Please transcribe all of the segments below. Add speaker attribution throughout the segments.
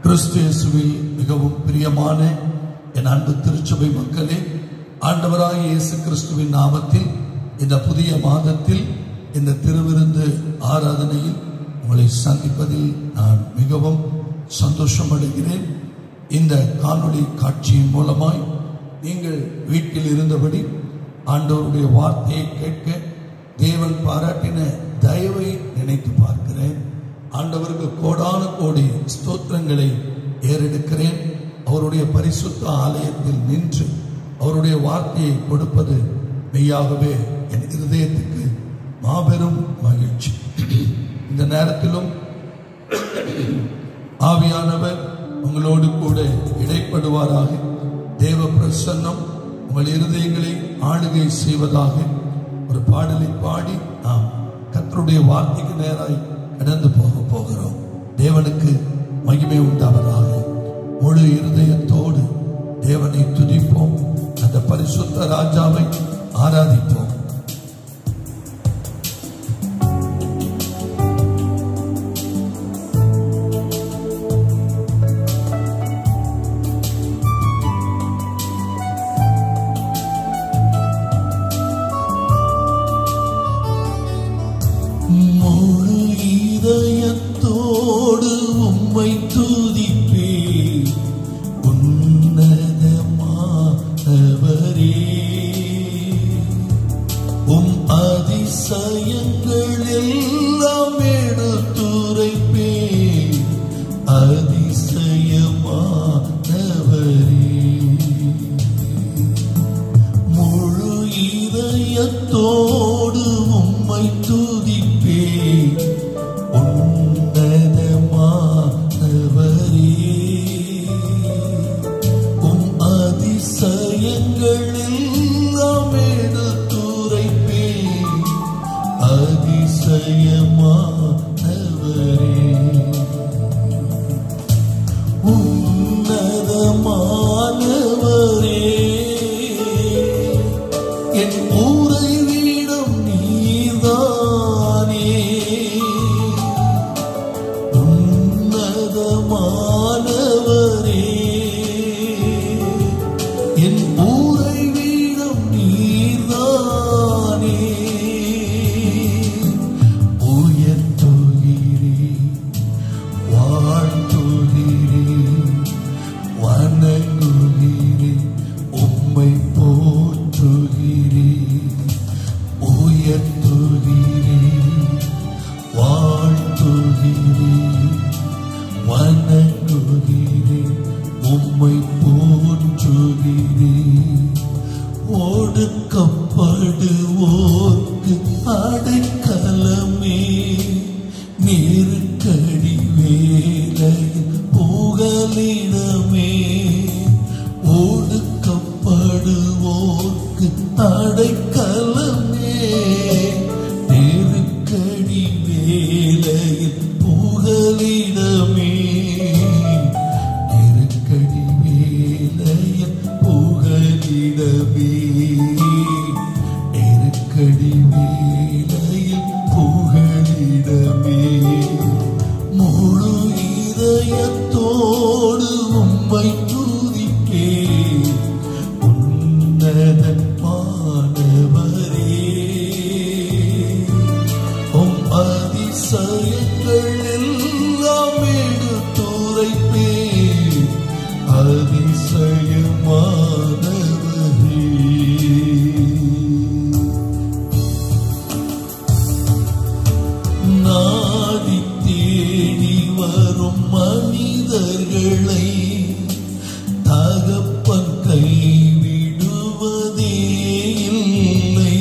Speaker 1: கிறிஸ்து இயேசுவில் மிகவும் பிரியமான என் அன்பு திருச்சபை மக்களே ஆண்டவராகிய இயேசு கிறிஸ்துவின் நாமத்தில் இந்த புதிய மாதத்தில் இந்த திருவிருந்து ஆராதனையில் உங்களை சந்திப்பதில் நான் மிகவும் சந்தோஷம் அடைகிறேன் இந்த காணொளி காட்சியின் மூலமாய் நீங்கள் வீட்டில் இருந்தபடி ஆண்டவருடைய வார்த்தையை கேட்க தேவன் பாராட்டின தயவை நினைத்து பார்க்கிறேன் ஆண்டவருக்கு கோடான கோடி ஸ்தோத்திரங்களை ஏறெடுக்கிறேன் அவருடைய பரிசுத்த ஆலயத்தில் நின்று அவருடைய வார்த்தையை கொடுப்பது மெய்யாகவே என் இருதயத்துக்கு மாபெரும் மகிழ்ச்சி இந்த நேரத்திலும் ஆவியானவர் உங்களோடு கூட இடைப்படுவாராக தேவ பிரசன்னம் உங்கள் இருதயங்களை ஆளுகை செய்வதாக ஒரு பாடலை பாடி நாம் கர்த்தருடைய வார்த்தைக்கு நேராய் கடந்து போக போகிறோம் தேவனுக்கு மகிமை உண்டாவதாக முழு இருதயத்தோடு தேவனை துதிப்போம் அந்த பரிசுத்த ராஜாவை ஆராதிப்போம் முழு இதயத்தோடு உம்மை துதிப்பே உன்னதமானவரே உம் அதிசயங்கள் எல்லாம் எடுத்துரைப்பே அதிசயமானவரே முழு இதயத்தோடு உம்மை துதிப்பே உன்னதமானவரே உம் அதிசயங்கள் எல்லாம் எடுத்துரைப்பே அதிசயமானவரே உன்னதமானவரே என் ஊரை வீடும் நீதானே உன்னதமானவரே என் ஊரை வீடும் நீதானே உயர்த்துகிறேன் வாழ்த்துகிறேன் வணங்குகிறேன் உம்மை போற்றுகிறேன் உயர்த்துகிறேன் வாழ்த்துகிறேன் வணங்குகிறேன் உம்மை போற்றுகிறேன் ஒடுக்கப்படுவோர்க்கு அடைக்கலமே நெருக்கடி வேலையில் புகலிடமே ஒடுக்கப்படுவோர்க்கு அடைக்கலமே நெருக்கடி வேலையில் புகலிடமே நெருக்கடி வேலையில் புகலிடமே நெருக்கடி வேலையில் புகலிடமே முழு இதயத்தோடு உம்மை துதிப்பே உன்னதமானவரே உம் அதிசயங்கள் எல்லாம் எடுத்துரைப்பே அதிசயமானவரே நாடி தேடி வரும் மனிதர்களை தகப்பன் கைவிடுவதே இல்லை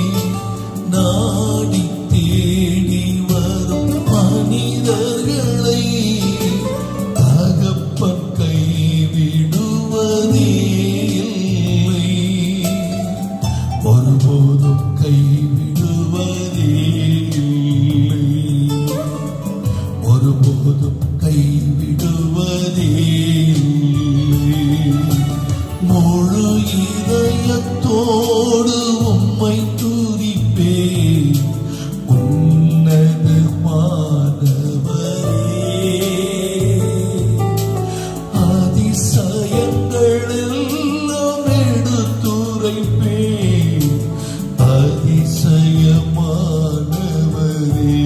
Speaker 1: நாடி தேடி வரும் மனிதர்களை தகப்பன் கைவிடுவதே இல்லை ஒருபோதும் கைவிடுவதே இல்லை ஒருபோதும் கைவிடுவதே இல்லை. முழு இதயத்தோ எடுத்துரைப்பேன் அதிசயமானவரே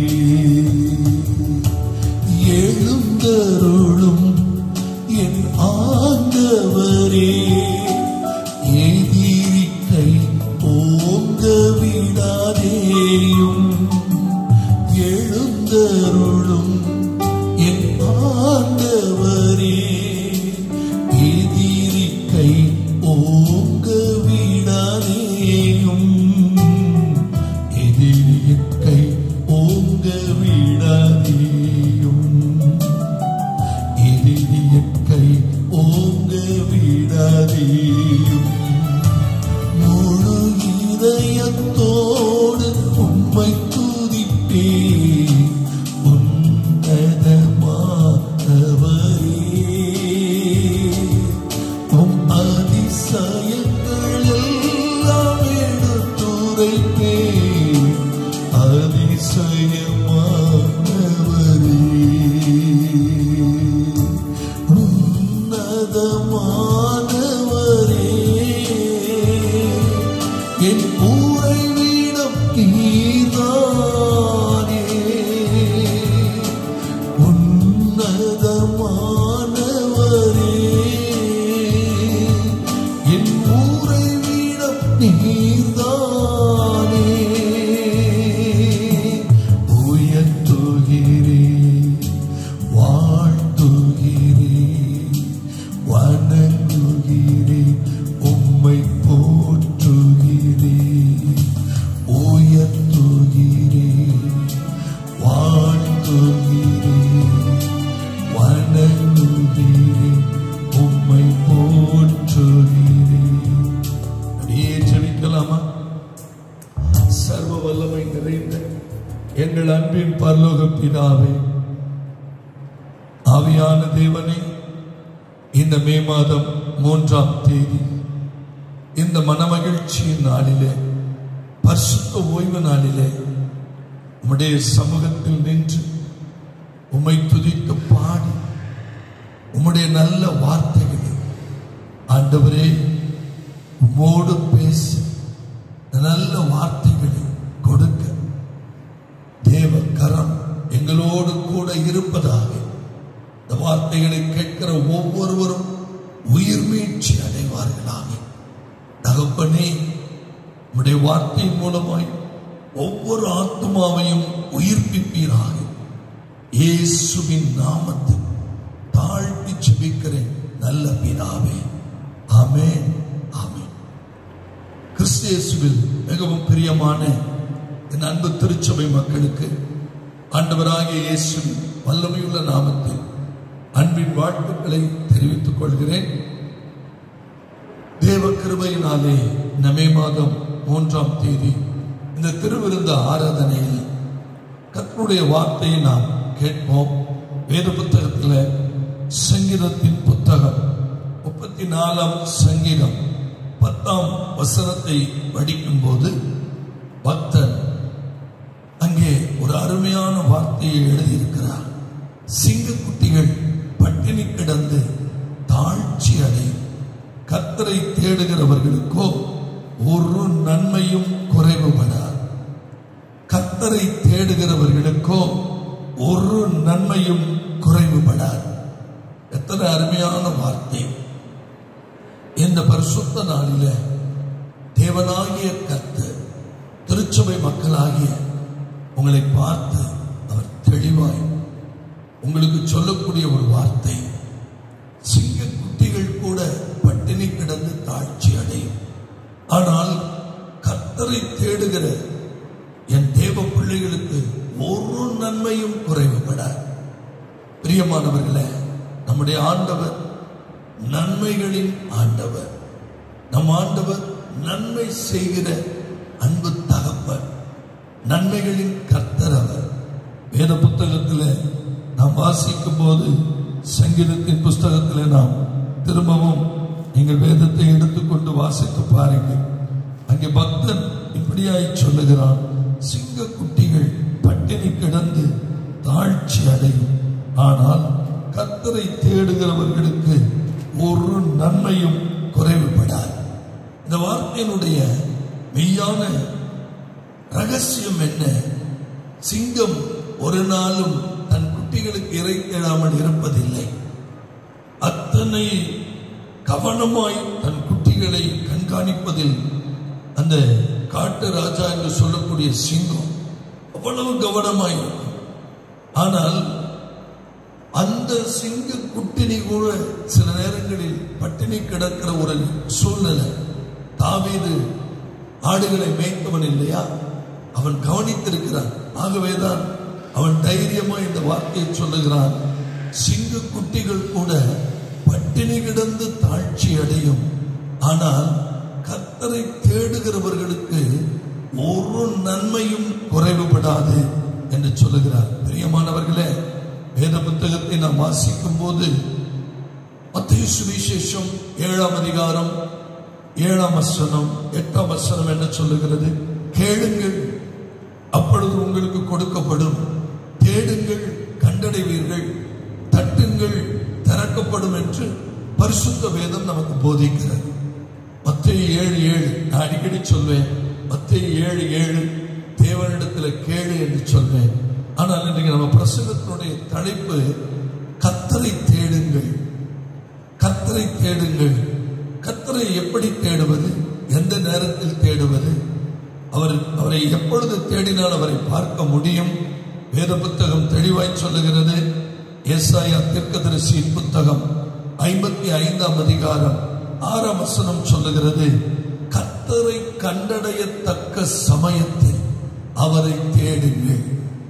Speaker 1: எழுந்தருளும் என் ஆண்டவரே எதிரிக்கை ஓங்க விடாதேயும் எழுந்தருளும் என் ஆண்டவரே எதிரிக்கை ஓங்க விடாதேயும் எதிரிக்கை ஓங்க விடாதேயும் எதிரியக்கை ஓங்க விடாதேயும் முழு இதயத்தோடு உம்மை துதிப்பே உன்னதமானவரே உம் அதிசயங்கள் எல்லாம் எடுத்துரைப்பே அதிசயமானவரே உன்னதமானவரே என் உறைவிடம் நீதானே உன்னதமானவரே என் உறைவிடம் நீதானே உயர்த்துகிறே வாழ்த்துகிறே வணங்குகிறே உம்மை போற்றுகிறே உயர்த்துகிறே வாழ்த்துகிறே வணங்குகிறே உம்மை போற்றுகிறே அப்படியே ஜெபிக்கலாமா சர்வ வல்லமை நிறைந்த எங்கள் அன்பின் பரலோக பிதாவே ஆவியான தேவனே இந்த மே மாதம் மூன்றாம் தேதி இந்த மனமகிழ்ச்சியின் நாளிலே பரிசுத்த ஓய்வு நாளிலே உம்முடைய சமூகத்தில் நின்று உம்மை துதிக்க பாடி உம்முடைய நல்ல வார்த்தைகளை ஆண்டவரே உம்மோடு பேசி நல்ல வார்த்தைகளை கொடுக்க தேவ கரம் எங்களோடு கூட இருப்பதாக இந்த வார்த்தைகளை கேட்கிற ஒவ்வொருவரும் உயிர் மீட்சி அடைவார்களாக தகப்பனே உம்முடைய வார்த்தையின் மூலமாய் ஒவ்வொரு ஆத்மாவையும் உயிர்ப்பிப்பீராக இயேசுவின் நாமத்தில் தாழ்த்தி ஜெபிக்கிறேன் நல்ல பிதாவே ஆமென் ஆமென் கிறிஸ்து இயேசுவில் மிகவும் பிரியமான என் அன்பு திருச்சபை மக்களுக்கு ஆண்டவராகிய இயேசுவின் வல்லமையுள்ள நாமத்தில் அன்பின் வாழ்த்துக்களை தெரிவித்துக் கொள்கிறேன் தேவ கிருபையினாலே நமே மாதம் மூன்றாம் தேதி இந்த திருவிருந்த ஆராதனையில் கர்த்தருடைய வார்த்தையை நாம் கேட்போம் வேத புத்தகத்தில் சங்கீதத்தின் புத்தகம் முப்பத்தி நாலாம் சங்கீதம் பத்தாம் வசனத்தை படிக்கும் போது பக்தன் அங்கே ஒரு அருமையான வார்த்தையை எழுதியிருக்கிறார் சிங்கக்குட்டிகள் பட்டினி கிடந்து தாழ்ச்சி அடையும் கத்தரை தேடுகிறவர்களுக்கோ ஒரு நன்மையும் குறைவுபடாது கத்தரை தேடுகிறவர்களுக்கோ ஒரு நன்மையும் குறைவுபடாது எத்தனை அருமையான வார்த்தை இந்த பரிசுத்த நாளில தேவனாகிய கர்த்தர் திருச்சபை மக்களாகிய உங்களை பார்த்து அவர் தெளிவாய் உங்களுக்கு சொல்லக்கூடிய ஒரு வார்த்தை சிங்க குட்டிகள் கூட பட்டினி கிடந்து தாழ்ச்சி அடையும் ஆனால் கர்த்தரை தேடுகிற என் தேவ பிள்ளைகளுக்கு ஒரு நன்மையும் குறைவுபடாது பிரியமானவர்களே நம்முடைய ஆண்டவர் நன்மைகளின் ஆண்டவர் நம் ஆண்டவர் நன்மை செய்கிற அன்பு தகப்பன் நன்மைகளின் கர்த்தர் அவர் வேத புத்தகத்தில் நாம் வாசிக்கும் போது சங்கீதத்தின் புஸ்தகத்தில் நாம் திரும்பவும் நீங்கள் வேதத்தை எடுத்துக்கொண்டு வாசித்து பாருங்கள் அங்கே பக்தன் இப்படியாய் சொல்லுகிறான் சிங்க குட்டிகள் பட்டினி கிடந்து தாழ்ச்சி அடையும் ஆனால் கர்த்தரை தேடுகிறவர்களுக்கு ஒரு நன்மையும் குறைவுபடாது இந்த வார்த்தையினுடைய மெய்யான ரகசியம் என்ன சிங்கம் ஒரு நாளும் தன் குட்டிகளுக்கு இறை தேடாமல் இருப்பதில்லை அத்தனை கவனமாய் தன் குட்டிகளை கண்காணிப்பதில் அந்த காட்டு ராஜா என்று சொல்லக்கூடிய சிங்கம் அவ்வளவு கவனமாய் இருக்கும் ஆனால் அந்த சிங்க குட்டினி கூட சில நேரங்களில் பட்டினி கிடக்கிற ஒரு சூழ்நிலை தாவீது ஆடுகளை மேய்த்தவன் இல்லையா அவன் கவனித்திருக்கிறான் ஆகவேதான் அவன் தைரியமா இந்த வார்த்தையை சொல்லுகிறான் சிங்க குட்டிகள் கூட பட்டினி கிடந்து தாழ்ச்சி அடையும் ஆனால் கர்த்தரை தேடுகிறவர்களுக்கு ஒரு நன்மையும் குறைவுபடாது என்று சொல்லுகிறார் பிரியமானவர்களே வேத புத்தகத்தை நாம் வாசிக்கும் போது மத்திய சுவிசேஷம் ஏழாம் அதிகாரம் ஏழாம் வசனம் எட்டாம் வசனம் என்ன சொல்லுகிறது கேளுங்கள் அப்பொழுது உங்களுக்கு கொடுக்கப்படும் தேடுங்கள் கண்டடைவீர்கள் தட்டுங்கள் திறக்கப்படும் என்று பரிசுத்த வேதம் நமக்கு போதிக்கிறது மத்திய ஏழு ஏழு நான் அடிக்கடி சொல்வேன் மத்திய ஏழு ஏழு தேவனிடத்தில் கேளு என்று சொல்வேன் ஆனால் இன்றைக்கு நம்ம பிரசங்கத்தினுடைய தலைப்பு கத்தரை தேடுங்கள் கத்தரை தேடுங்கள் கத்தரை எப்படி தேடுவது எந்த நேரத்தில் தேடுவது அவர் அவரை எப்பொழுது தேடினால் அவரை பார்க்க முடியும் வேத புத்தகம் தெளிவாய் சொல்லுகிறது ஏசாயா தீர்க்கதரிசியின் புத்தகம் ஐம்பத்தி ஐந்தாம் அதிகாரம் ஆறாம் வசனம் சொல்லுகிறது கத்தரை கண்டடையத்தக்க சமயத்தில் அவரை தேடுங்கள்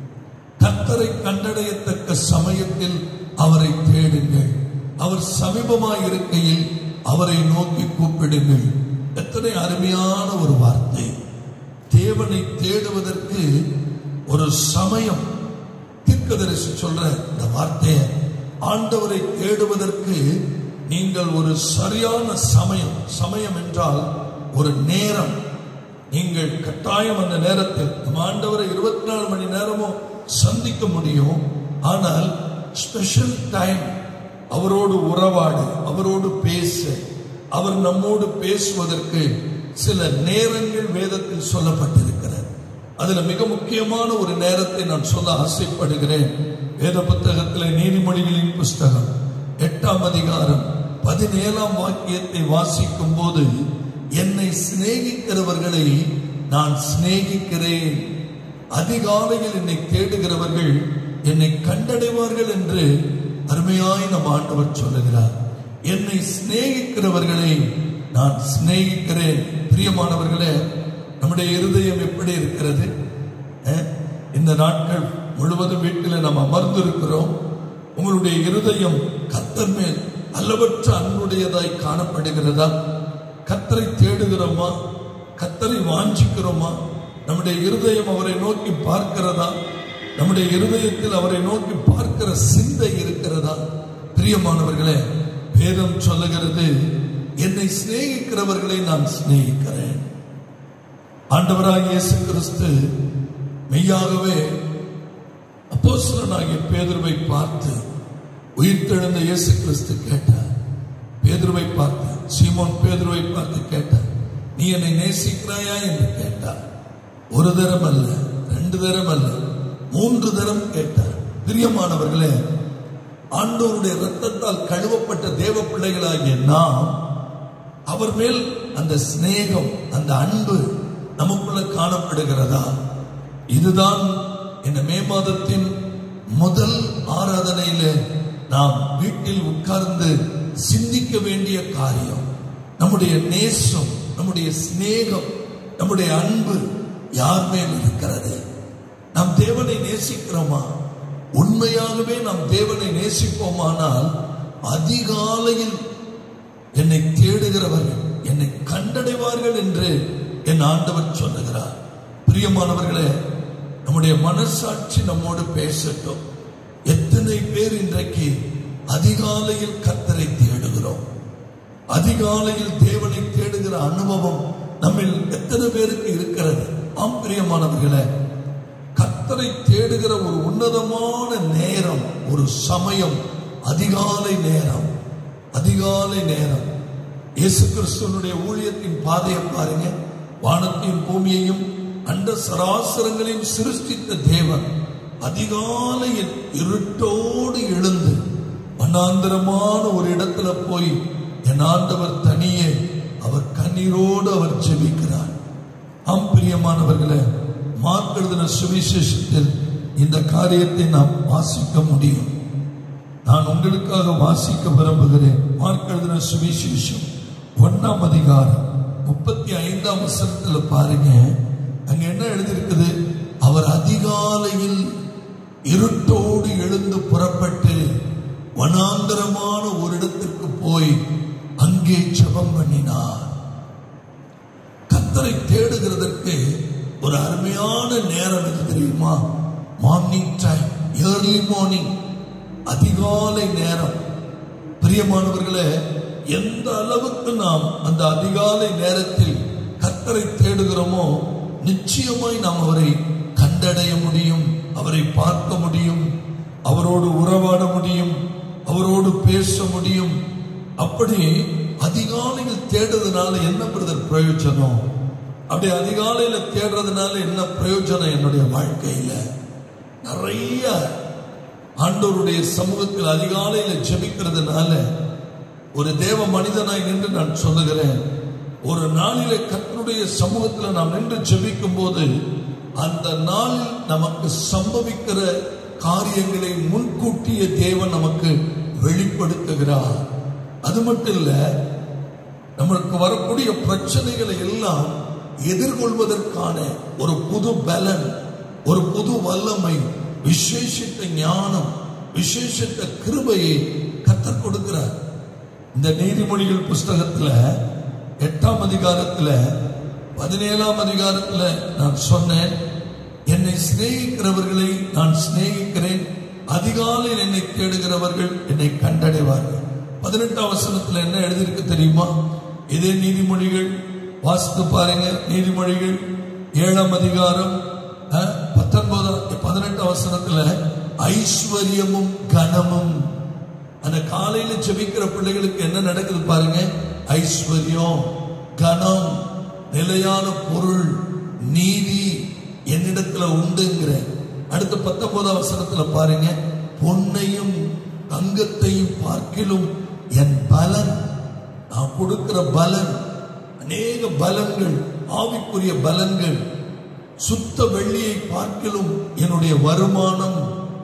Speaker 1: கத்தரை கண்டடையத்தக்க சமயத்தில் அவரை தேடுங்கள் அவர் சமீபமாய் இருக்கையில் அவரை நோக்கி கூப்பிடுங்கள் எத்தனை அருமையான ஒரு வார்த்தை தேவனை தேடுவதற்கு ஒரு சமயம் தீர்க்கதரிசி சொல்ற இந்த வார்த்தையை ஆண்டவரை தேடுவதற்கு நீங்கள் ஒரு சரியான சமயம் சமயம் என்றால் ஒரு நேரம் நீங்கள் கட்டாயம் அந்த நேரத்தில் நம்ம ஆண்டவரை இருபத்தி நாலு மணி நேரமும் சந்திக்க முடியும் ஆனால் ஸ்பெஷல் டைம் அவரோடு உறவாடு அவரோடு பேச அவர் நம்மோடு பேசுவதற்கு சில நேரங்கள் வேதத்தில் சொல்லப்பட்டிருக்கிறது அதுல மிக முக்கியமான ஒரு நேரத்தை நான் சொல்ல ஆசைப்படுகிறேன் வேத புத்தகத்தில் நீதிமொழிகளின் புஸ்தகம் எட்டாம் அதிகாரம் பதினேழாம் வாக்கியத்தை வாசிக்கும் போது என்னை சிநேகிக்கிறவர்களை நான் சிநேகிக்கிறேன் அதிகாலையில் என்னை தேடுகிறவர்கள் என்னை கண்டடைவார்கள் என்று அருமையாய் நம் ஆண்டவர் சொல்லுகிறார் என்னை சிநேகிக்கிறவர்களை நான் சிநேகிக்கிறேன் பிரியமானவர்களே நம்முடைய இருதயம் எப்படி இருக்கிறது அஹ், இந்த நாட்கள் முழுவதும் வீட்டில் நாம் அமர்ந்து இருக்கிறோம் உங்களுடைய இருதயம் கத்தர் மேல் அல்லவற்ற அன்புடையதாய் காணப்படுகிறதா கத்தரை தேடுகிறோமா கத்தரை வாஞ்சிக்கிறோமா நம்முடைய இருதயம் அவரை நோக்கி பார்க்கிறதா நம்முடைய இருதயத்தில் அவரை நோக்கி பார்க்கிற சிந்தை இருக்கிறதா பிரியமானவர்களே வேதம் சொல்லுகிறது என்னை சிநேகிக்கிறவர்களை நான் சிநேகிக்கிறேன் ஆண்டவராகிய இயேசு கிறிஸ்து மெய்யாகவே அப்போஸ்தலனாகிய பேதுருவை பார்த்து உயிர்த்தெழுந்த இயேசு கிறிஸ்து கேட்டார் பேதுருவை பார்த்து சீமோன் பேதுருவை பார்த்து கேட்டார் நீ என்னை நேசிக்கிறாயா என்று கேட்டார் ஒரு தரம் அல்ல ரெண்டு தரம் அல்ல மூன்று தரம் கேட்டார் பிரியமானவர்களே ஆண்டவருடைய இரத்தத்தால் கழுவப்பட்ட தேவ பிள்ளைகளாகிய நாம் அவர் மேல் அந்த சிநேகம் அந்த அன்பு நமக்குள்ள காணப்படுகிறதா இதுதான் இந்த மே மாதத்தின் முதல் ஆராதனையில நாம் வீட்டில் உட்கார்ந்து சிந்திக்க வேண்டிய காரியம் நம்முடைய நேசம் நம்முடைய சிநேகம் நம்முடைய அன்பு யார் மேல் இருக்கிறது நாம் தேவனை நேசிக்கிறோமா உண்மையாகவே நாம் தேவனை நேசிப்போமானால் அதிகாலையில் என்னை தேடுகிறவர்கள் என்னை கண்டடைவார்கள் என்று என் ஆண்டவர் சொல்லுகிறார் பிரியமானவர்களே நம்முடைய மனசாட்சி நம்மோடு பேசட்டும் எத்தனை பேர் இன்றைக்கு அதிகாலையில் கத்தரை தேடுகிறோம் அதிகாலையில் தேவனை தேடுகிற அனுபவம் நம்மில் எத்தனை பேருக்கு இருக்கிறது ஆம் பிரியமானவர்களே கத்தரை தேடுகிற ஒரு உன்னதமான நேரம் ஒரு சமயம் அதிகாலை நேரம் அதிகாலை நேரம் இயேசு கிறிஸ்துவனுடைய ஊழியத்தின் பாதையை பாருங்க வானத்தையும் பூமியையும் அண்ட சராசரங்களையும் சிருஷ்டித்த தேவன் அதிகாலையில் இருட்டோடு எழுந்து வனாந்தரமான ஒரு இடத்துல போய் என் ஆண்டவர் தனியே அவர் கண்ணீரோடு அவர் ஜெபிக்கிறார் ஆம் பிரியமானவர்களே மார்க் எழுதின சுவிசேஷத்தில் இந்த காரியத்தை நாம் வாசிக்க முடியும் நான் உங்களுக்காக வாசிக்க விரும்புகிறேன் மார்க் எழுதின சுவிசேஷம் ஒன்னாம் அதிகாரம் முப்பத்தி ஐந்தாம் வசனத்துல பாருங்க அங்க என்ன எழுதியிருக்குது அவர் அதிகாலையில் இருட்டோடு எழுந்து புறப்பட்டு வனாந்தரமான ஒரு இடத்திற்கு போய் அங்கே ஜெபம் பண்ணினார் கத்தரை தேடுகிறதற்கு ஒரு அருமையான நேரம் எது தெரியுமா மார்னிங் டைம் ஏர்லி மார்னிங் அதிகாலை நேரம் பிரியமானவர்களே எந்த அளவுக்கு நாம் அந்த அதிகாலை நேரத்தில் கத்தரை தேடுகிறோமோ நிச்சயமாய் நாம் அவரை கண்டடைய முடியும் அவரை பார்க்க முடியும் அவரோடு உறவாட முடியும் அவரோடு பேச முடியும் அப்படி அதிகாலையில் தேடுறதுனால என்ன பிரதர் பிரயோஜனம் அப்படி அதிகாலையில தேடுறதுனால என்ன பிரயோஜனம் என்னுடைய வாழ்க்கையில நிறைய ஆண்டவருடைய சமூகத்தில் அதிகாலையில ஜெபிக்கிறதுனால ஒரு தேவ மனிதனாய் நின்று நான் சொல்லுகிறேன் ஒரு நாளிலே கர்த்தருடைய சமூகத்தில் நாம் நின்று ஜெபிக்கும் போது அந்த நாளில் நமக்கு சம்பவிக்கிற காரியங்களை முன்கூட்டிய தேவன் நமக்கு வெளிப்படுத்துகிறார் அது மட்டும் இல்ல நம்மளுக்கு வரக்கூடிய பிரச்சனைகளை எல்லாம் எதிர்கொள்வதற்கான ஒரு புது பலன் ஒரு புது வல்லமை விசேஷித்த ஞானம் விசேஷித்த கிருபையை கத்தர் கொடுக்கிறார் இந்த நீதிமொழிகள் புஸ்தகத்துல எட்டாம் அதிகாரத்துல பதினேழாம் அதிகாரத்துல நான் சொன்னேன் என்னை சிநேகிக்கிறவர்களை நான் சிநேகிக்கிறேன் அதிகாலையில் என்னை தேடுகிறவர்கள் என்னை கண்டடைவார்கள் பதினெட்டாம் வசனத்துல என்ன எழுதியிருக்கு தெரியுமா இதே நீதிமொழிகள் வாசித்து பாருங்க நீதிமொழிகள் ஏழாம் அதிகாரம் அஹ், பத்தொன்பதாம் பதினெட்டாம் வசனத்துல ஐஸ்வர்யமும் கனமும் அந்த காலையில ஜெபிக்கிற பிள்ளைகளுக்கு என்ன நடக்குது பாருங்க ஐஸ்வர்யம் கனம் நிலையான பொருள் நீதி என்னிடத்துல உண்டுங்கிற அடுத்த பத்தொன்பதாம் வசனத்துல பாருங்க பொன்னையும் தங்கத்தையும் பார்க்கிலும் என் பலன் நான் கொடுக்கிற பலன் அநேக பலன்கள் ஆவிக்குரிய பலன்கள் சுத்த வெள்ளியை பார்க்கிலும் என்னுடைய வருமானம்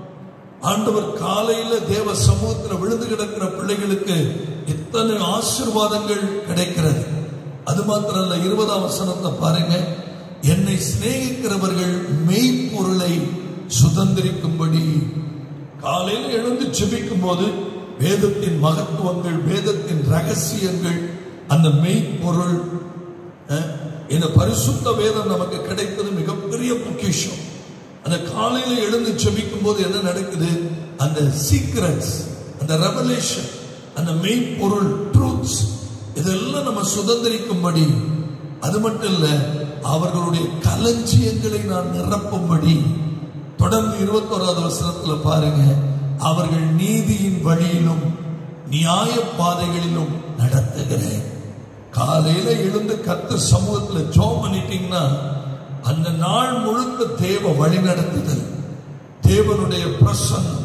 Speaker 1: ஆண்டவர் காலையில தேவ சமூகத்துல விழுந்து கிடக்கிற பிள்ளைகளுக்கு எத்தனை ஆசீர்வாதங்கள் கிடைக்கிறது அது மாத்திரம் இல்ல இருபதாம் வசனத்தை பாருங்க என்னை சிநேகிக்கிறவர்கள் மெய்ப்பொருளை சுதந்திரிக்கும்படி காலையில் எழுந்து ஜெபிக்கும் போது வேதத்தின் மகத்துவங்கள் வேதத்தின் ரகசியங்கள் அந்த மெய்ப்பொருள் அஹ், இந்த பரிசுத்த வேதம் நமக்கு கிடைத்தது மிகப்பெரிய பொக்கிஷம் அந்த காலையில எழுந்து ஜெபிக்கும் போது என்ன நடக்குது அந்த சீக்ரெட்ஸ் அந்த ரெவலேஷன் அந்த மெய்ப்பொருள் ட்ரூத்ஸ் இதெல்லாம் நம்ம சுதந்திரிக்கும்படி அது மட்டும் இல்ல அவர்களுடைய களஞ்சியங்களை நான் நிரப்பும்படி தொடர்ந்து இருபத்தோராவது வசனத்துல பாருங்க அவர்கள் நீதியின் வழியிலும் நியாய பாதைகளிலும் நடத்துகிறேன் காலையில எழுந்து கர்த்தர் சமூகத்துல ஜோம் பண்ணிட்டீங்கன்னா அந்த நாள் முழுக்க தேவ வழி நடத்துதல் தேவனுடைய பிரசன்னம்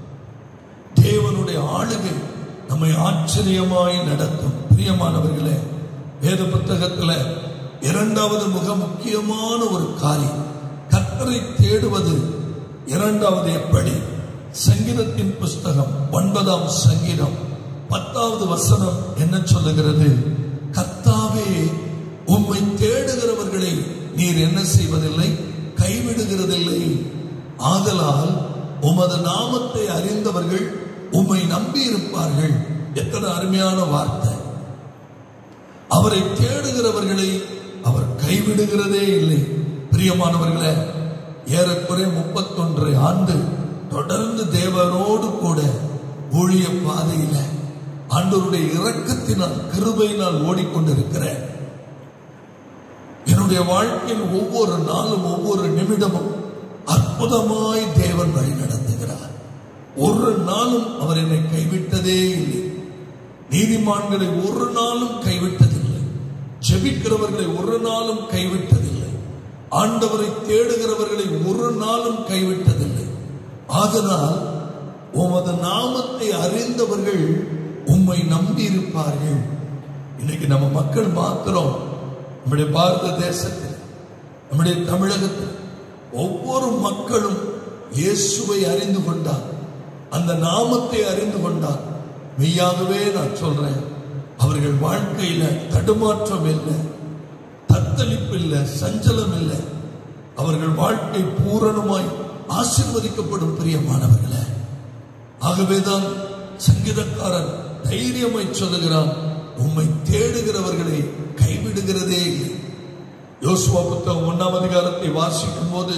Speaker 1: தேவனுடைய ஆளுகை நம்மை ஆச்சரியமாய் நடத்தும் பிரியமானவர்களே வேத புத்தகத்துல இரண்டாவது மிக முக்கியமான ஒரு காரியம் கர்த்தரை தேடுவது இரண்டாவது எப்படி சங்கீதத்தின் புஸ்தகம் ஒன்பதாம் சங்கீதம் பத்தாவது வசனம் என்ன சொல்லுகிறது கர்த்தாவே உம்மை தேடுகிறவர்களை நீர் என்ன செய்வதில்லை கைவிடுகிறதில்லை ஆதலால் உமது நாமத்தை அறிந்தவர்கள் உம்மை நம்பி இருப்பார்கள் எத்தனை அருமையான வார்த்தை அவரை தேடுகிறவர்களை அவர் கைவிடுகிறதே இல்லை பிரியமானவர்களே ஏறக்குறைய முப்பத்தொன்று ஆண்டு தொடர்ந்து தேவனோடு கூட ஊழிய பாதையில ஆண்டவருடைய இரக்கத்தினால் கிருபையினால் ஓடிக்கொண்டிருக்கிறேன் என்னுடைய வாழ்க்கையில் ஒவ்வொரு நாளும் ஒவ்வொரு நிமிடமும் அற்புதமாய் தேவன் வழி நடத்துகிறார் ஒரு நாளும் அவர் என்னை கைவிட்டதே இல்லை நீதிமான்களை ஒரு நாளும் கைவிட்டதில்லை ஜெபிக்கிறவர்களை ஒரு நாளும் கைவிட்டதில்லை ஆண்டவரை தேடுகிறவர்களை ஒரு நாளும் கைவிட்டதில்லை ஆதலால் உமது நாமத்தை அறிந்தவர்கள் உம்மை நம்பி இருப்பார்கள் இன்னைக்கு நம்ம மக்கள் மாத்திரம் நம்முடைய பாரத தேசத்தில் நம்முடைய தமிழகத்தில் ஒவ்வொரு மக்களும் இயேசுவை அறிந்து கொண்டார் அந்த நாமத்தை அறிந்து கொண்டார் மெய்யாகவே நான் சொல்றேன் அவர்கள் வாழ்க்கையில தடுமாற்றம் இல்லை தத்தளிப்பு இல்லை சஞ்சலம் இல்லை அவர்கள் வாழ்க்கை பூரணமாய் ஆசிர்வதிக்கப்படும் பிரியமானவர்களே ஆகவேதான் சங்கீதக்காரன் தைரியமாய் சொல்லுகிறான் உம்மை தேடுகிறவர்களை கைவிடுகிறதே இல்லை யோசுவா புத்தகம் ஒன்னாம் அதிகாரத்தை வாசிக்கும் போது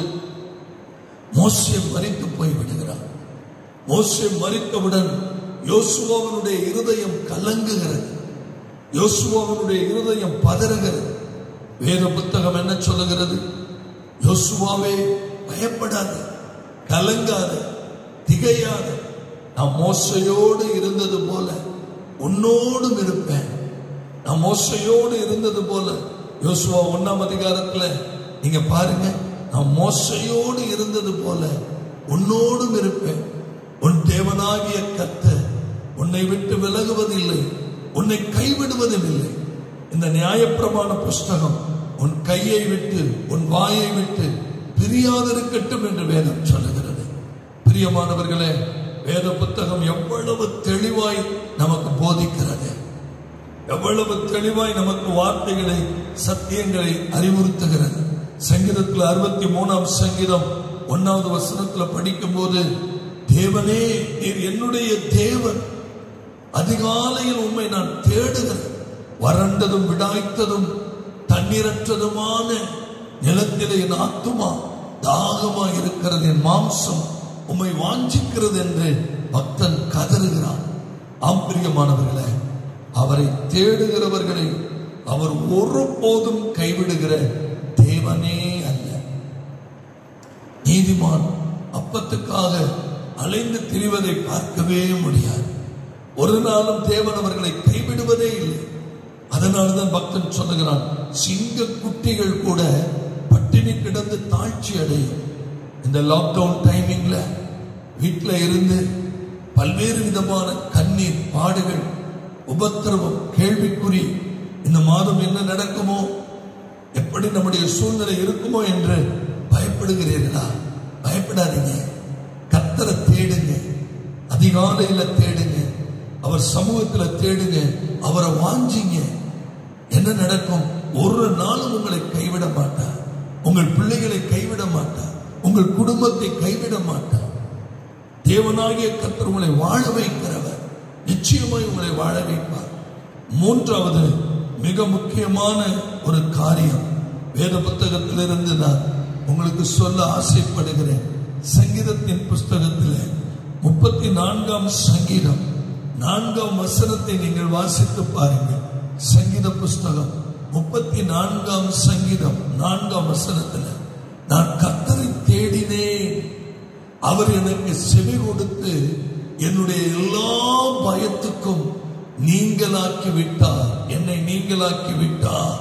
Speaker 1: மோசே மறித்து போய் விடுகிறார் மோசே மறித்தவுடன் யோசுவாவினுடைய இருதயம் கலங்குகிறது யோசுவாவினுடைய இருதயம் பதறுகிறது வேத புத்தகம் என்ன சொல்லுகிறது யோசுவாவே பயப்படாத கலங்காத திகையாத நான் மோசையோடு இருந்தது போல உன்னோடும் இருப்பேன் நான் மோசையோடு இருந்தது போல யோசுவா ஒன்னாம் அதிகாரத்துல நீங்க பாருங்க நான் மோசையோடு இருந்தது போல உன்னோடும் இருப்பேன் உன் தேவனாகிய கத்த உன்னை விட்டு விலகுவதில்லை உன்னை கைவிடுவதும் இல்லை இந்த நியாயப்பிரமாண புஸ்தகம் உன் கையை விட்டு உன் வாயை விட்டு பிரியாதிருக்கட்டும் என்று வேதம் சொல்லுகிறது பிரியமானவர்களே வேத புத்தகம் எவ்வளவு தெளிவாய் நமக்கு போதிக்கிறது எவ்வளவு தெளிவாய் நமக்கு வார்த்தைகளை சத்தியங்களை அறிவுறுத்துகிறது சங்கீதத்தில் அறுபத்தி மூணாம் சங்கீதம் ஒன்னாவது வசனத்துல படிக்கும் போது தேவனே நீர் என்னுடைய தேவன் அதிகாலையில் உண்மை நான் தேடுகிறேன் வறண்டதும் விடாய்த்ததும் தண்ணீரற்றதுமான நிலத்திலே என் ஆத்துமா தாகமா இருக்கிறது என் மாம்சம் உம்மை வாஞ்சிக்கிறது என்று பக்தன் கதறுகிறான் ஆம்பிரியமானவர்களே அவரை தேடுகிறவர்களை அவர் ஒருபோதும் கைவிடுகிற தேவனே அல்ல நீதிமான் அப்பத்துக்காக அலைந்து திரிவதை பார்க்கவே முடியாது ஒரு நாளும் தேவன் அவர்களை கைவிடுவதே இல்லை அதனால்தான் பக்தன் சொல்லுகிறான் சிங்க குட்டிகள் கூட பட்டினி கிடந்து தாழ்ச்சி அடையும் இந்த லாக்டவுன் டைமிங்ல வீட்டுல இருந்து பல்வேறு விதமான கண்ணீர் பாடுகள் உபத்திரவம் கேள்விக்குறி இந்த மாதம் என்ன நடக்குமோ எப்படி நம்முடைய சூழ்நிலை இருக்குமோ என்று பயப்படுகிறீர்களா பயப்படாதீங்க கத்தரை தேடுங்க அதிகாலையில தேடுங்க அவர் சமூகத்துல தேடுங்க அவரை வாஞ்சிங்க என்ன நடக்கும் ஒரு நாளும் உங்களை கைவிட மாட்டார் உங்கள் பிள்ளைகளை கைவிட மாட்டார் உங்கள் குடும்பத்தை கைவிட மாட்டார் தேவனாகிய கத்தர் உங்களை வாழ வைக்கிறவர் நிச்சயமாய் உங்களை வாழ வைப்பார் மூன்றாவது மிக முக்கியமான ஒரு காரியம் வேத புத்தகத்திலிருந்து நான் உங்களுக்கு சொல்ல ஆசைப்படுகிறேன் சங்கீதத்தின் புஸ்தகத்தில் முப்பத்தி நான்காம் சங்கீதம் நான்காம் வசனத்தை நீங்கள் வாசித்து பாருங்கள் சங்கீத புஸ்தகம் முப்பத்தி நான்காம் சங்கீதம் நான்காம் வசனத்தில் நான் கத்தரை தேடினேன் அவர் எனக்கு செவி கொடுத்து என்னுடைய எல்லா பயத்துக்கும் நீங்களாக்கி விட்டார் என்னை நீங்களாக்கி விட்டார்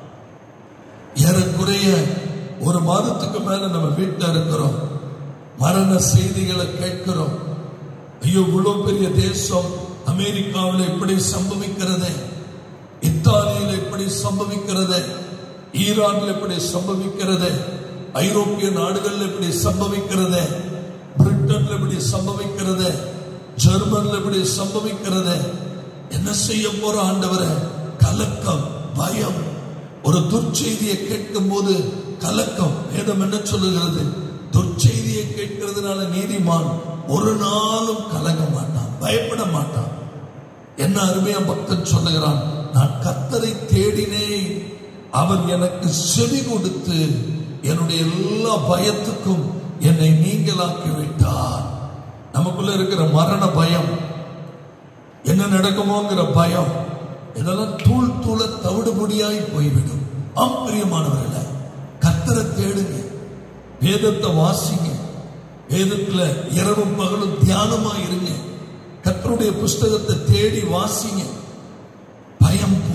Speaker 1: ஏறக்குறைய ஒரு மாதத்துக்கு மேல நம்ம வீட்டில் இருக்கிறோம் மரண செய்திகளை கேட்கிறோம் ஐயோ இவ்வளவு பெரிய தேசம் அமெரிக்காவில் இப்படி சம்பவிக்கிறது இத்தாலியில் இப்படி சம்பவிக்கிறது ஈரான்ல இப்படி சம்பவிக்கிறது ஐரோப்பிய நாடுகள்ல இப்படி சம்பவிக்கிறது பிரிட்டன்ல இப்படி சம்பவிக்கிறது ஜெர்மன்ல இப்படி சம்பவிக்கிறது என்ன செய்ய போற ஆண்டவர கலக்கம் பயம் ஒரு துர்ச்செய்தியை கேட்கும் போது கலக்கம் வேதம் என்ன சொல்லுகிறது துர்ச்செய்தியை கேட்கிறதுனால நீதிமான் ஒரு நாளும் கலங்க மாட்டான் பயப்பட மாட்டான் என்ன அருமையா பக்தன் சொல்லுகிறான் நான் கத்தரை தேடினேன் அவர் எனக்கு செவி கொடுத்து என்னுடைய எல்லா பயத்துக்கும் என்னை நீங்களாக்கி விட்டார் நமக்குள்ள இருக்கிற மரண பயம் என்ன நடக்குமோங்கிற பயம் இதெல்லாம் தூள் தூள தவிடுபொடியாய் போய்விடும் ஆம் பிரியமானவர்களே கத்தரை தேடுங்க வேதத்தை வாசிங்க வேதத்துல இரவும் பகலும் தியானமா இருங்க கத்தருடைய புஸ்தகத்தை தேடி வாசிங்க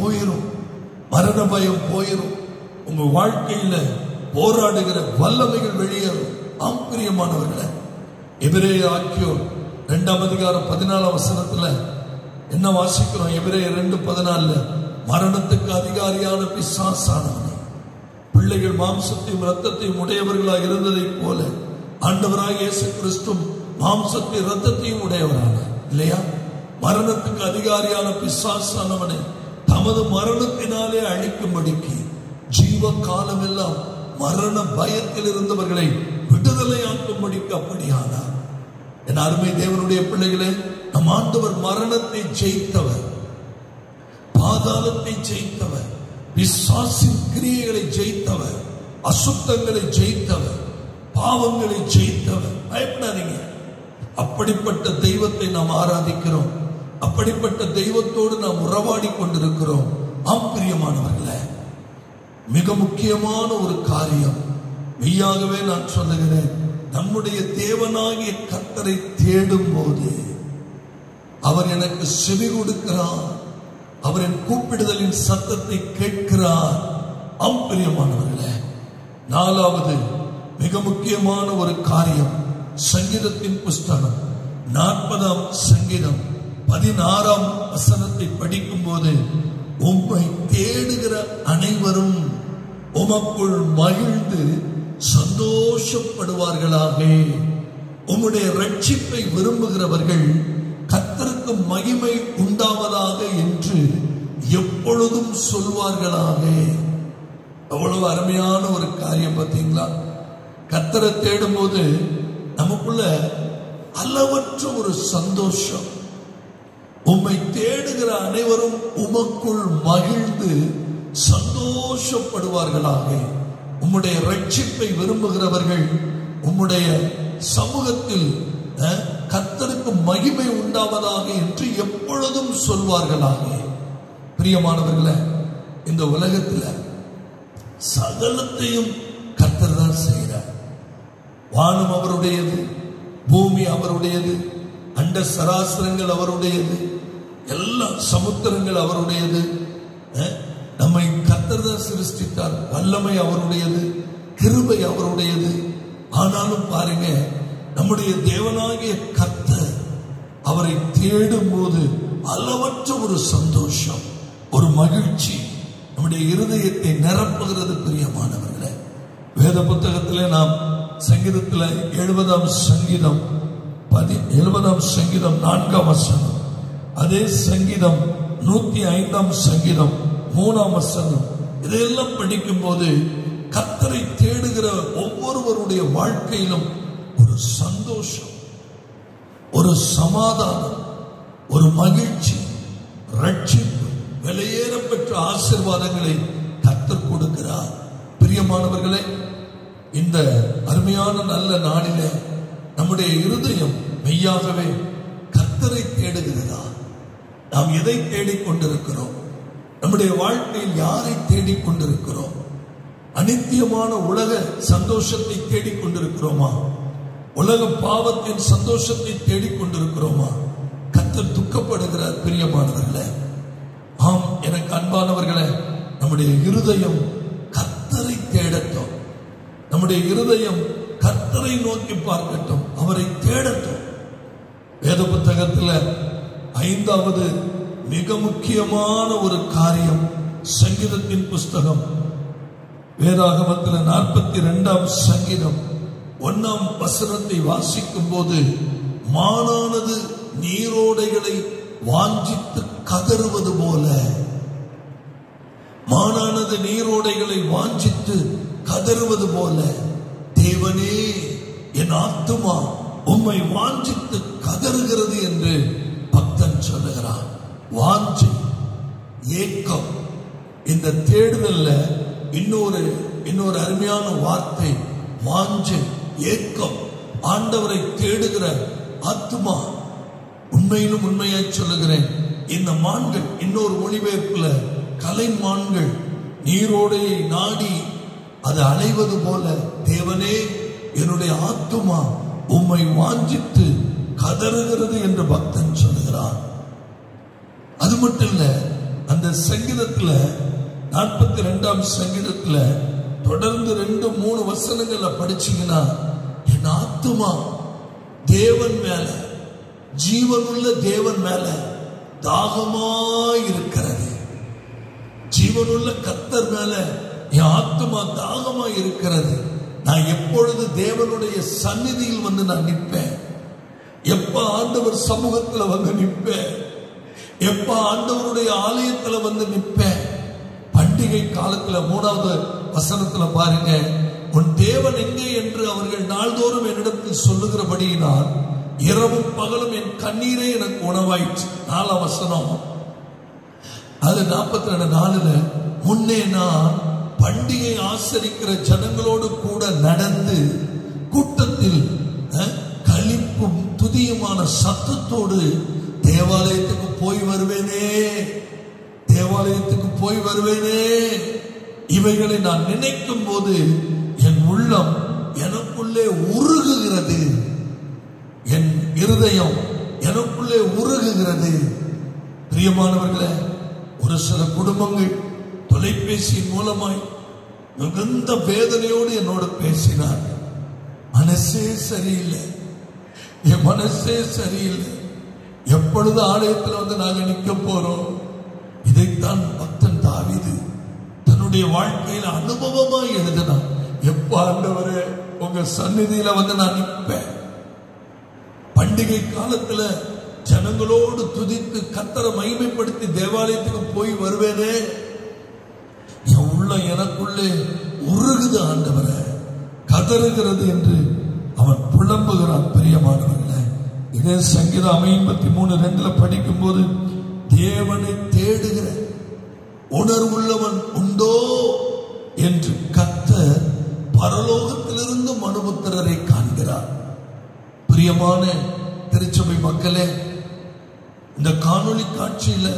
Speaker 1: போயிரும் மரண பயம் போயிரும் உங்க வாழ்க்கையில போராடுகிற வல்லமைகள் வெளியேறும் ஆம்பரியமானவர்களே எபிரே ஆக்கியோர் இரண்டாம் அதிகாரம் பதினாலாம் வசனத்துல என்ன வாசிக்கிறோம் எபிரே ரெண்டு பதினாலுல மரணத்துக்கு அதிகாரியான பிசாசானவனை பிள்ளைகள் மாம்சத்தையும் ரத்தத்தையும் உடையவர்களாக இருந்ததைப் போல ஆண்டவராக இயேசு கிறிஸ்துவும் மாம்சத்தையும் ரத்தத்தையும் உடையவரானார் இல்லையா மரணத்துக்கு அதிகாரியான பிசாசானவனை தமது மரணத்தினாலே அழிக்கும்படிக்கு ஜீவ காலமெல்லாம் மரண பயத்தில் இருந்தவர்களை விடுதலையாக்கும்படிக்கு அப்படியானார் என் அருமை தேவனுடைய பிள்ளைகளே நம் ஆண்டவர் மரணத்தை ஜெயித்தவர் பாதாளத்தை ஜெயித்தவர் விசுவாசின் கிரியைகளை ஜெயித்தவர் அசுத்தங்களை ஜெயித்தவர் பாவங்களை ஜெயித்தவர் பயப்படாதீங்க அப்படிப்பட்ட தெய்வத்தை நாம் ஆராதிக்கிறோம் அப்படிப்பட்ட தெய்வத்தோடு நாம் உறவாடி கொண்டிருக்கிறோம் ஆம் பிரியமானவர்களே மிக முக்கியமான ஒரு காரியம் மெய்யாகவே நான் சொல்லுகிறேன் நம்முடைய தேவனாகிய கர்த்தரை தேடும் போது அவர் எனக்கு செவி கொடுக்கிறார் அவரின் கூப்பிடுதலின் சத்தத்தை கேட்கிறார் ஆம் பிரியமானவர்களே நாலாவது மிக முக்கியமான ஒரு காரியம் சங்கீதத்தின் புஸ்தகம் நாற்பதாம் சங்கீதம் பதினாறாம் வசனத்தை படிக்கும் போது உம்மை தேடுகிற அனைவரும் உமக்குள் மகிழ்ந்து சந்தோஷப்படுவார்களாக உம்முடைய ரட்சிப்பை விரும்புகிறவர்கள் கத்தருக்கு மகிமை உண்டாவதாக என்று எப்பொழுதும் சொல்வார்களாக அவ்வளவு அருமையான ஒரு காரியம் பார்த்தீங்களா கத்தரை தேடும் போது நமக்குள்ள அளவற்ற ஒரு சந்தோஷம் உம்மை தேடுகிற அனைவரும் உமக்குள் மகிழ்ந்து சந்தோஷப்படுவார்களாக உம்முடைய ரட்சிப்பை விரும்புகிறவர்கள் உம்முடைய சமூகத்தில் அஹ், கர்த்தருக்கு மகிமை உண்டாவதாக என்று எப்பொழுதும் சொல்வார்களாக பிரியமானவர்களே இந்த உலகத்துல சகலத்தையும் கர்த்தர் தான் செய்கிறார் வானம் அவருடையது பூமி அவருடையது அண்ட சராசரங்கள் அவருடையது எல்லா சமுத்திரங்கள் அவருடையது அஹ், நம்மை கர்த்தர் தான் சிருஷ்டித்தார் வல்லமை அவருடையது கிருபை அவருடையது ஆனாலும் பாருங்க நம்முடைய தேவனாகிய கர்த்தர் அவரை தேடும் போது அளவற்ற ஒரு சந்தோஷம் ஒரு மகிழ்ச்சி நம்முடைய இருதயத்தை நிரப்புகிறது பிரியமானவர்களே வேத புத்தகத்திலே நாம் சங்கீதத்தில் எழுபதாம் சங்கீதம் பதி எழுபதாம் சங்கீதம் நான்காம் வசனம் அதே சங்கீதம் நூத்தி ஐந்தாம் சங்கீதம் மூணாம் வசனம் இதையெல்லாம் படிக்கும் போது கத்தரை தேடுகிற ஒவ்வொருவருடைய வாழ்க்கையிலும் ஒரு சந்தோஷம் ஒரு சமாதானம் ஒரு மகிழ்ச்சி ரட்சிப்பு விலையேற பெற்ற ஆசீர்வாதங்களை கத்தர் கொடுக்கிறார் பிரியமானவர்களே இந்த அருமையான நல்ல நாளிலே நம்முடைய இருதயம் மெய்யாகவே கத்தரை தேடுகிறதா நாம் எதை தேடிக் கொண்டிருக்கிறோம் நம்முடைய வாழ்க்கையில் யாரை தேடிக் கொண்டிருக்கிறோம் அனித்தியமான உலக சந்தோஷத்தை தேடிக் கொண்டிருக்கிறோமா உலக பாவத்தின் சந்தோஷத்தை தேடிக் கொண்டிருக்கிறோமா கத்தர் துக்கப்படுகிறார் பிரியமானவர்களே ஆம் எனக்கு அன்பானவர்களே நம்முடைய இருதயம் கத்தரை தேடட்டும் நம்முடைய இருதயம் கத்தரை நோக்கி பார்க்கட்டும் அவரை தேடட்டும் வேத புத்தகத்துல ஐந்தாவது மிக முக்கியமான ஒரு காரியம் சங்கீதத்தின் புஸ்தகம் வேதாகமத்தில் நாற்பத்தி ரெண்டாம் சங்கீதம் ஒன்னாம் வசனத்தை வாசிக்கும் போது மானானது நீரோடைகளை வாஞ்சித்து கதறுவது போல மானானது நீரோடைகளை வாஞ்சித்து கதறுவது போல தேவனே என் ஆத்துமா உம்மை வாஞ்சித்து கதறுகிறது என்று பக்தன் சொல்லுகிறான் வாஞ்சி ஏக்கம் இந்த தேடுதல்ல இன்னொரு இன்னொரு அருமையான வார்த்தை வாஞ்சை ஏக்கம் ஆண்டவரை தேடுகிற ஆத்துமா உண்மையிலும் உண்மையாய் சொல்லுகிறேன் இந்த மான்கள் இன்னொரு மொழிபெயர்ப்புல கலை மான்கள் நீரோடையை நாடி அது அலைவது போல தேவனே என்னுடைய ஆத்துமா உம்மை வாஞ்சித்து கதறுகிறது என்று பக்தன் சொல்லுகிறான் அது மட்டும் இல்ல அந்த சங்கீதத்துல நாற்பத்தி ரெண்டாம் சங்கீதத்துல தொடர்ந்து ரெண்டு மூணு வசனங்களை படிச்சீங்கன்னா என் ஆத்துமா தேவன் மேல ஜீவனுள்ள தேவன் மேல தாகமாய் இருக்கிறது ஜீவனுள்ள கத்தர் மேல என் ஆத்மா தாகமா இருக்கிறது நான் எப்பொழுது தேவனுடைய சந்நிதியில் வந்து நான் நிற்பேன் எப்ப ஆண்டவர் சமூகத்துல வந்து நிற்பேன் எப்ப ஆண்டவருடைய ஆலயத்துல வந்து நிற்பேன் பண்டிகை காலத்துல மூணாவது வசனத்துல பாருங்க உன் தேவன் எங்கே என்று அவர்கள் நாள்தோறும் என்னிடத்தில் சொல்லுகிறபடியினால் இரவும் பகலும் என் கண்ணீரே எனக்கு உணவாயிற்று நாலாம் வசனம் அது நாற்பத்தி ரெண்டு நாலுல முன்னே நான் பண்டிகை ஆசரிக்கிற ஜனங்களோடு கூட நடந்து கூட்டத்தில் அஹ், களிப்பும் துதியுமான சத்தத்தோடு தேவாலயத்துக்கு போய் வருவேனே தேவாலயத்துக்கு போய் வருவேனே இவைகளை நான் நினைக்கும் போது என் உள்ளம் எனக்குள்ளே உருகுகிறது என் இருதயம் எனக்குள்ளே உருகுகிறது பிரியமானவர்களே ஒரு சில குடும்பங்கள் தொலைபேசியின் மூலமாய் மிகுந்த வேதனையோடு என்னோடு பேசினார் மனசே சரியில்லை என் மனசே சரியில்லை எப்பொழுது ஆலயத்தில் வந்து நாங்க நிக்க போறோம் இதைத்தான் பக்தன் தாவீது தன்னுடைய வாழ்க்கையில அனுபவமா எழுதினான் எப்ப ஆண்டவரே உங்க சந்நிதியில வந்து நான் நிற்பேன் பண்டிகை காலத்துல ஜனங்களோடு துதித்து கத்தரை மகிமைப்படுத்தி தேவாலயத்துக்கு போய் வருவேனே என் உள்ள எனக்குள்ளே உருகுது ஆண்டவரே கதறுகிறது என்று அவன் புலம்புகிறான் பிரியமானவர்களே இதே சங்கீதம் ஐம்பத்தி மூணு ரெண்டுல படிக்கும் போது தேவனை தேடுகிற உணர்வுள்ளவன் உண்டோ என்று கத்தர் பரலோகத்திலிருந்து மனுபுத்திரரை காண்கிறார் பிரியமான திருச்சபை மக்களே இந்த காணொளி காட்சியில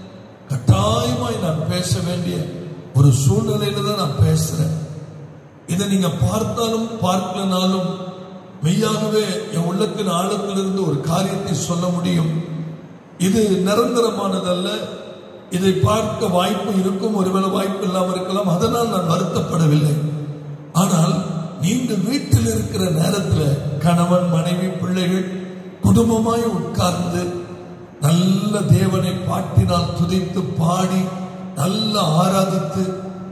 Speaker 1: கட்டாயமாய் நான் பேச வேண்டிய ஒரு சூழ்நிலையில தான் நான் பேசுறேன் இதை நீங்க பார்த்தாலும் பார்க்கலனாலும் மெய்யாகவே என் உள்ளத்தின் ஆழத்திலிருந்து ஒரு காரியத்தை சொல்ல முடியும் இது நிரந்தரமானதல்ல இதை பார்க்க வாய்ப்பு இருக்கும் ஒருவேளை வாய்ப்பு இல்லாமல் இருக்கலாம் அதனால் நான் வருத்தப்படவில்லை ஆனால் நீங்கள் வீட்டில் இருக்கிற நேரத்தில் கணவன் மனைவி பிள்ளைகள் குடும்பமாய் உட்கார்ந்து நல்ல தேவனை பாட்டினால் துதித்து பாடி நல்ல ஆராதித்து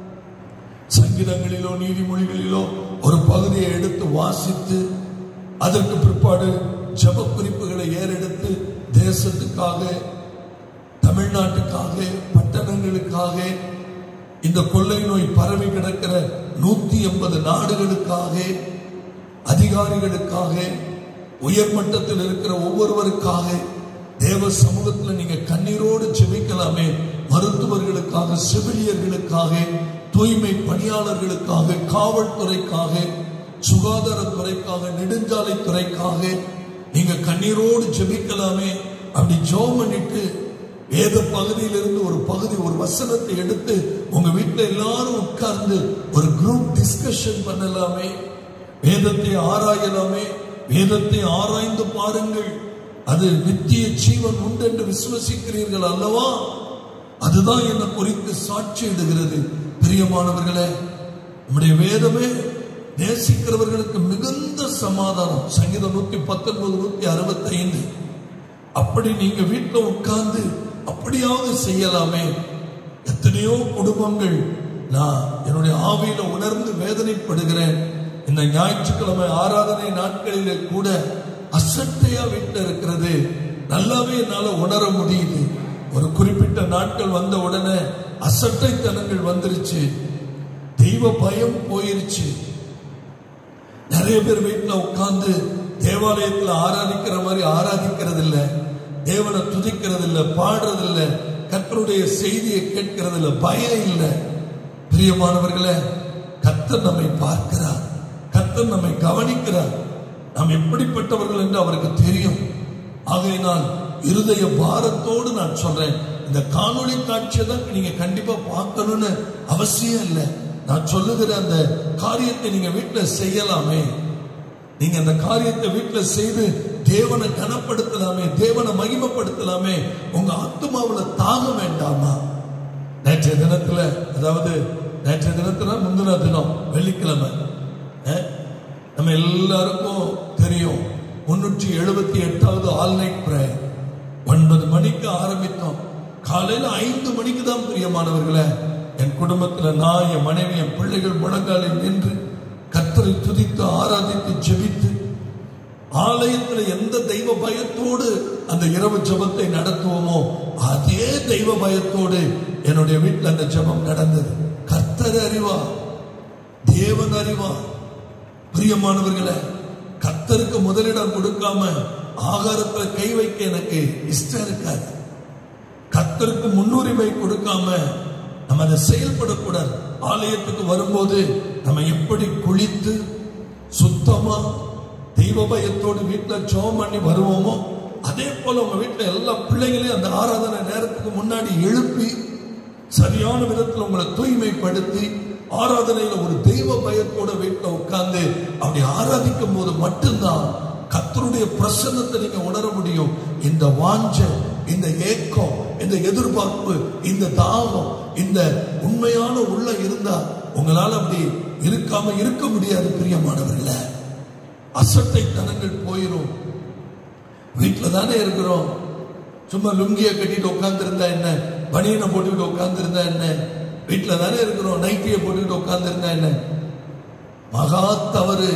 Speaker 1: சங்கீதங்களிலோ நீதிமொழிகளிலோ ஒரு பகுதியை எடுத்து வாசித்து அதற்கு பிற்பாடு ஜப குறிப்புகளை ஏறெடுத்து தேசத்துக்காக தமிழ்நாட்டுக்காக பட்டணங்களுக்காக இந்த கொள்ளை நோய் பரவி கிடக்கிற நூத்தி எண்பது நாடுகளுக்காக அதிகாரிகளுக்காக உயர்மட்டத்தில் இருக்கிற ஒவ்வொருவருக்காக தேவ சமூகத்தில் நீங்க கண்ணீரோடு ஜெபிக்கலாமே மருத்துவர்களுக்காக செவிலியர்களுக்காக தூய்மை பணியாளர்களுக்காக காவல்துறைக்காக சுகாதாரத்துறைக்காக நெடுஞ்சாலைத்துறைக்காக நீங்க கண்ணீரோடு ஜெபிக்கலாமே அப்படி ஜெபம் பண்ணிட்டு வேத பகுதியிலிருந்து ஒரு பகுதி ஒரு வசனத்தை எடுத்து உங்க வீட்டுல எல்லாரும் உட்கார்ந்து ஒரு குரூப் டிஸ்கஷன் பண்ணலாமே வேதத்தை ஆராயலாமே வேதத்தை ஆராய்ந்து பாருங்கள் அது நித்திய ஜீவன் உண்டு என்று விசுவசிக்கிறீர்கள் அல்லவா அதுதான் என்னை குறித்து சாட்சியிடுகிறது பிரியமானவர்களே நம்முடைய வேதமே நேசிக்கிறவர்களுக்கு மிகுந்த சமாதானம் சங்கீதம் நூத்தி பத்தொன்பது நூத்தி அறுபத்தி ஐந்து அப்படி நீங்க வீட்டுல உட்கார்ந்து அப்படியாவது செய்யலாமே எத்தனையோ குடும்பங்கள் நான் என்னுடைய ஆவியில உணர்ந்து வேதனைப்படுகிறேன் இந்த ஞாயிற்றுக்கிழமை ஆராதனை நாட்களிலே கூட அசட்டையா வீட்டில் இருக்கிறது நல்லாவே என்னால உணர முடியுது ஒரு குறிப்பிட்ட நாட்கள் வந்த உடனே அசட்டைத்தனங்கள் வந்துருச்சு தெய்வ பயம் போயிருச்சு நிறைய பேர் வீட்டுல உட்கார்ந்து தேவாலயத்துல ஆராதிக்கிற மாதிரி ஆராதிக்கிறது இல்ல தேவனை துதிக்கிறது இல்ல பாடுறது இல்ல கத்தருடைய செய்தியை கேட்கிறது இல்ல பயம் இல்ல பிரியமானவர்களே கத்தர் நம்மை பார்க்கிறார் கத்தர் நம்மை கவனிக்கிறார் நாம் எப்படிப்பட்டவர்கள் என்று அவருக்கு தெரியும் ஆகையினால் இருதய பாரத்தோடு நான் சொல்றேன் இந்த காணொளி காட்சியை தான் நீங்க கண்டிப்பா பார்க்கணும்னு அவசியம் இல்லை நான் சொல்லுகிற அந்த காரியத்தை நீங்க வீட்டுல செய்யலாமே நீங்க அந்த காரியத்தை வீட்டுல செய்து தேவனை கனப்படுத்தலாமே தேவனை மகிமைப்படுத்தலாமே உங்க ஆத்மாவுல தாகம் வேண்டாமா நேற்றைய தினத்துல அதாவது நேற்றைய தினத்துல முந்தின தினம் வெள்ளிக்கிழமை அஹ், நம்ம எல்லாருக்கும் தெரியும் முன்னூற்றி எழுபத்தி எட்டாவது ஆல் நைட் பிரேயர் ஒன்பது மணிக்கு ஆரம்பித்தோம் காலையில ஐந்து மணிக்கு தான் பிரியமானவர்களே என் குடும்பத்துல நான் என் மனைவி என் பிள்ளைகள் முழங்காலில் நின்று கத்தரை துதித்து ஆராதித்து ஜெபித்து ஆலயத்துல எந்த தெய்வ பயத்தோடு அந்த இரவு ஜெபத்தை நடத்துவோமோ அதே தெய்வ பயத்தோடு என்னுடைய வீட்டில் அந்த ஜெபம் நடந்தது கர்த்தர் அறிவா தேவன் அறிவா பிரியமானவர்களே கர்த்தருக்கு முதலிடம் கொடுக்காம ஆகாரத்துல கை வைக்க எனக்கு இஷ்டம் இருக்காது கர்த்தருக்கு முன்னுரிமை கொடுக்காம நம்ம அதை செயல்படக்கூடாது ஆலயத்துக்கு வரும்போது நம்ம எப்படி குளித்து சுத்தமா தெய்வ பயத்தோடு வீட்டுல ஜெபம் பண்ணி வருவோமோ அதே போல உங்க வீட்டுல எல்லா பிள்ளைகளையும் அந்த ஆராதனை நேரத்துக்கு முன்னாடி எழுப்பி சரியான விதத்தில் உங்களை தூய்மைப்படுத்தி ஆராதனையில ஒரு தெய்வ பயத்தோட வீட்டுல உட்கார்ந்து அப்படி ஆராதிக்கும் போது மட்டும்தான் கத்தருடைய பிரசன்னத்தை நீங்க உணர முடியும் இந்த வாஞ்ச இந்த ஏக்கம் இந்த எதிர்பார்ப்பு இந்த தாகம் இந்த உண்மையான உள்ள இருந்தா உங்களால அப்படி இருக்காம இருக்க முடியாது பிரியமானவர்கள அசட்டை தனங்கள் போயிரும் வீட்டுல தானே இருக்கிறோம் சும்மா லுங்கிய கட்டிட்டு உட்கார்ந்து இருந்தா என்ன பனியனை போட்டுக்கிட்டு உட்கார்ந்து இருந்தா என்ன வீட்டுல தானே இருக்கிறோம் நைட்டியை போட்டுக்கிட்டு உட்கார்ந்து இருந்தா என்ன மகா தவறு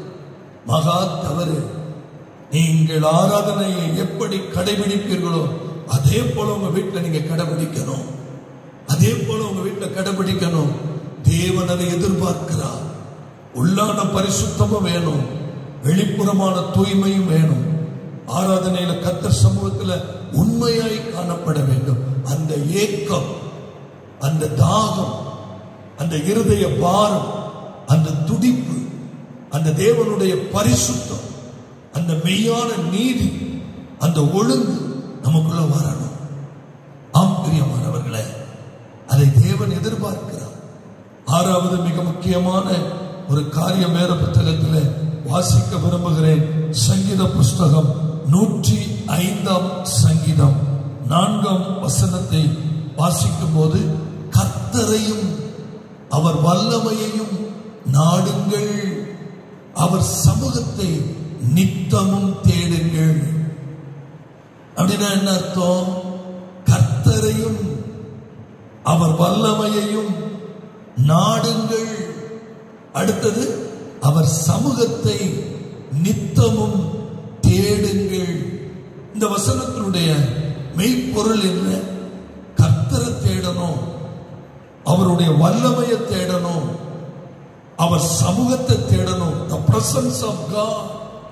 Speaker 1: மகா தவறு நீங்கள் ஆராதனையை எப்படி கடைபிடிப்பீர்களோ அதே போல உங்க வீட்டுல நீங்க கடைபிடிக்கணும் அதே போல உங்க வீட்டுல கடைபிடிக்கணும் தேவன் அதை எதிர்பார்க்கிறார் உள்ளான பரிசுத்தமும் வேணும் வெளிப்புறமான தூய்மையும் வேணும் ஆராதனையில கத்தர் சமூகத்துல உண்மையாய் காணப்பட வேண்டும் அந்த ஏக்கம் அந்த தாகம் அந்த இருதய பாரம் அந்த துடிப்பு அந்த தேவனுடைய பரிசுத்தம் அந்த மெய்யான நீதி அந்த ஒழுங்கு நமக்குள்ள வரணும் ஆம் பிரியமானவர்களே அதை தேவன் எதிர்பார்க்கிறார் ஆறாவது மிக முக்கியமான ஒரு காரியம் வேற புத்தகத்தில் வாசிக்க விரும்புகிறேன் சங்கீத புஸ்தகம் நூற்றி ஐந்தாம் சங்கீதம் நான்காம் வசனத்தை வாசிக்கும் போது கர்த்தரையும் அவர் வல்லமையையும் நாடுங்கள் அவர் சமூகத்தை நித்தமும் தேடுங்கள் அப்படின்னா என்ன அர்த்தம் கர்த்தரையும் அவர் வல்லமையையும் நாடுங்கள் அடுத்தது அவர் சமூகத்தை நித்தமும் தேடுங்கள் இந்த வசனத்தினுடைய மெய்ப்பொருள் என்ன கர்த்தரை தேடணும் அவருடைய வல்லமையை தேடணும் அவர் சமூகத்தை தேடணும் the presence of God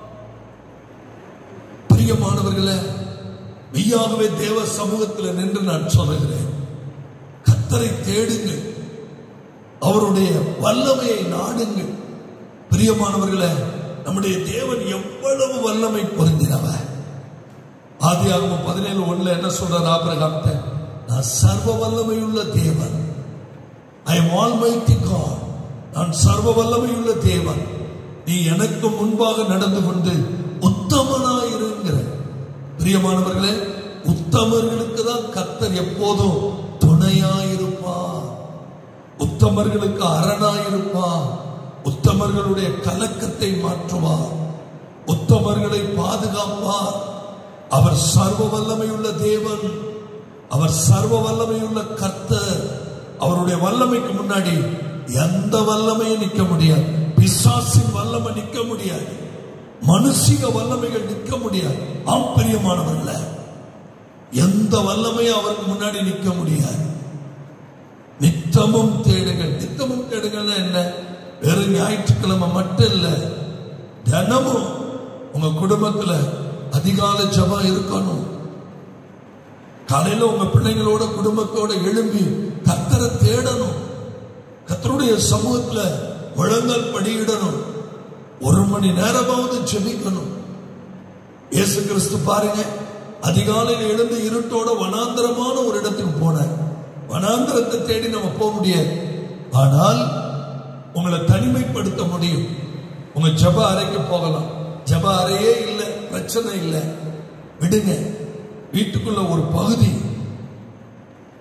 Speaker 1: பிரியமானவர்களே மெய்யாகவே தேவ சமூகத்தில் நின்று நான் சொல்லுகிறேன் கத்தரை தேடுங்கள் அவருடைய வல்லமையை நாடுங்கள் பிரியமானவர்களே நம்முடைய தேவன் எவ்வளவு வல்லமை பொருந்தினவர் ஆதியாகமம் பதினேழு ஒண்ணுல என்ன சொல்றார் ஆபிரகாம்கிட்ட நான் சர்வ வல்லமையுள்ள தேவன் ஐ எம் ஆல்மைட்டி காட் நான் சர்வ வல்லமையுள்ள தேவன் நீ எனக்கு முன்பாக நடந்து கொண்டு உத்தமனாயிருங்கிற பிரியமானவர்களே உத்தமர்களுக்கு தான் கத்தர் எப்போதும் துணையாயிருப்பார் உத்தமர்களுக்கு அரணாயிருப்பார் உத்தமர்களுடைய கலக்கத்தை மாற்றுவார் உத்தமர்களை பாதுகாப்பார் அவர் சர்வ வல்லமையுள்ள தேவன் அவர் சர்வ வல்லமையுள்ள கர்த்தர் அவருடைய வல்லமைக்கு முன்னாடி எந்த வல்லமையும் நிற்க முடியாது பிசாசின் வல்லமை நிற்க முடியாது மனுஷிக வல்லமைகள் நிற்க முடியாது ஆம்பரியமானவர்கள எந்த வல்லமையும் அவருக்கு முன்னாடி நிற்க முடியாது நித்தமும் தேடுங்கள் நித்தமும் தேடுங்கள்னா என்ன வெறும் ஞாயிற்றுக்கிழமை மட்டும் இல்ல தினமும் உங்க குடும்பத்துல அதிகால ஜபம் இருக்கணும் காலையில உங்க பிள்ளைங்களோட குடும்பத்தோட எழும்பி கத்தரை தேடணும் கத்தருடைய சமூகத்துல முழங்கால் படியிடணும் ஒரு மணி நேரமாவது ஜெபிக்கணும் இயேசு கிறிஸ்து பாருங்க அதிகாலையில் எழுந்து இருட்டோட வனாந்தரமான ஒரு இடத்துக்கு போனார் வனாந்தரத்தை தேடி நம்ம போக முடியாது ஆனால் உங்களை தனிமைப்படுத்த முடியும் உங்க ஜப அறைக்கு போகலாம் ஜப அறையே இல்லை பிரச்சனை இல்லை விடுங்க வீட்டுக்குள்ள ஒரு பகுதி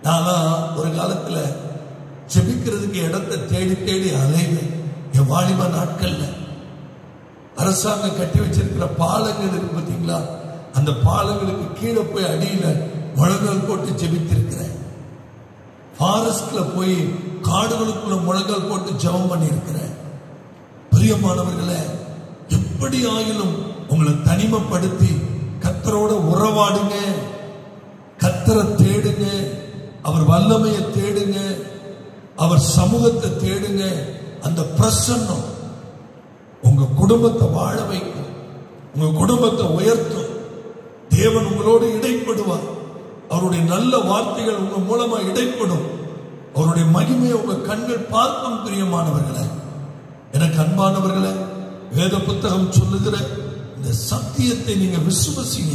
Speaker 1: நான்லாம் ஒரு காலத்துல ஜெபிக்கிறதுக்கு இடத்தை தேடி தேடி அலைவேன் என் வாலிப நாட்கள்ல அரசாங்கம் கட்டி வச்சிருக்கிற பாலங்கள் இருக்கு பாத்தீங்களா அந்த பாலங்களுக்கு கீழே போய் அடியில முழங்கால் போட்டு ஜெபித்திருக்கிறேன் ஃபாரஸ்ட்ல போய் காடுகளுக்குள்ள முழங்கால் போட்டு ஜெபம் பண்ணியிருக்கிறேன் பிரியமானவர்களே எப்படி ஆகிலும் உங்களை தனிமைப்படுத்தி கத்தரோட உறவாடுங்க கத்தரை தேடுங்க அவர் வல்லமையை தேடுங்க அவர் சமூகத்தை தேடுங்க அந்த பிரசன்னம் உங்க குடும்பத்தை வாழ வைக்கும் உங்க குடும்பத்தை உயர்த்தும் தேவன் உங்களோடு இடைப்படுவார் அவருடைய நல்ல வார்த்தைகள் உங்க மூலமா இடைப்படும் அவருடைய மகிமையை உங்க கண்கள் பார்க்கும் பிரியமானவர்களே எனக்கு அன்பானவர்களே வேத புத்தகம் சொல்லுகிற இந்த சத்தியத்தை நீங்க விசுவசிங்க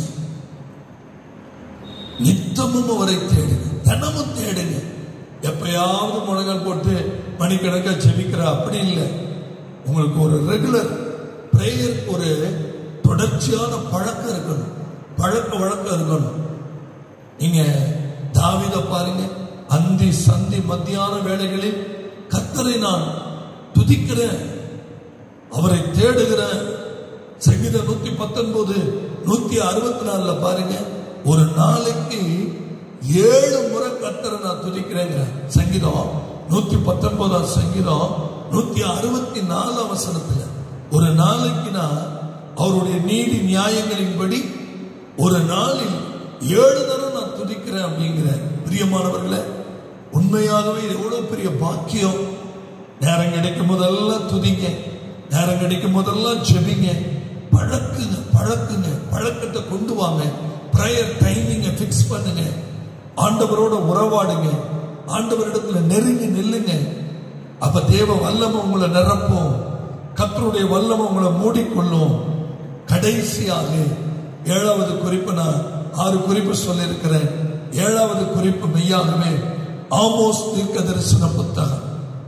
Speaker 1: நித்தமும் அவரை தேடுங்க தினமும் தேடுங்க எப்பயாவது முழங்கால் போட்டு மணிக்கணக்கா ஜெபிக்கிற அப்படி இல்லை உங்களுக்கு ஒரு ரெகுலர் பிரேயர் ஒரு தொடர்ச்சியான பழக்கம் இருக்கணும் பழக்க வழக்கம் இருக்கணும் நீங்க தாவித பாருங்க அந்தி சந்தி மத்தியான வேளைகளில் கத்தரை நான் துதிக்கிறேன் அவரை தேடுகிறேன் சங்கீதம் நூத்தி பத்தொன்பது நூத்தி அறுபத்தி நாலுல பாருங்க ஒரு நாளைக்கு ஏழு முறை கத்தரை நான் துதிக்கிறேங்க சங்கீதம் நூத்தி பத்தொன்பதாம் சங்கீதம் நூத்தி அறுபத்தி நாலாம் வசனத்துல ஒரு நாளைக்கு நான் அவருடைய நீதி நியாயங்களின்படி ஒரு நாளில் ஏழு தரம் நான் துதிக்கிறேன் அப்படிங்கிற பிரியமானவர்களே உண்மையாகவே இது எவ்வளவு பெரிய பாக்கியம் நேரம் கிடைக்கும் போதெல்லாம் துதிங்க நேரம் கிடைக்கும் போதெல்லாம் ஜெபிங்க பழக்குங்க பழக்குங்க பழக்கத்தை கொண்டு வாங்க ப்ரேயர் டைமிங்க ஃபிக்ஸ் பண்ணுங்க ஆண்டவரோட உறவாடுங்க ஆண்டவரிடத்துல நெருங்கி நில்லுங்க அப்ப தேவ வல்லமை உங்களை நிரப்பும் கத்தருடைய வல்லமை உங்களை மூடிக்கொள்ளும் கடைசியாக ஏழாவது குறிப்பு நான் ஆறு குறிப்பு சொல்லியிருக்கிறேன் ஏழாவது குறிப்பு மெய்யாகவே ஆமோஸ் தீர்க்க தரிசன புத்தகம்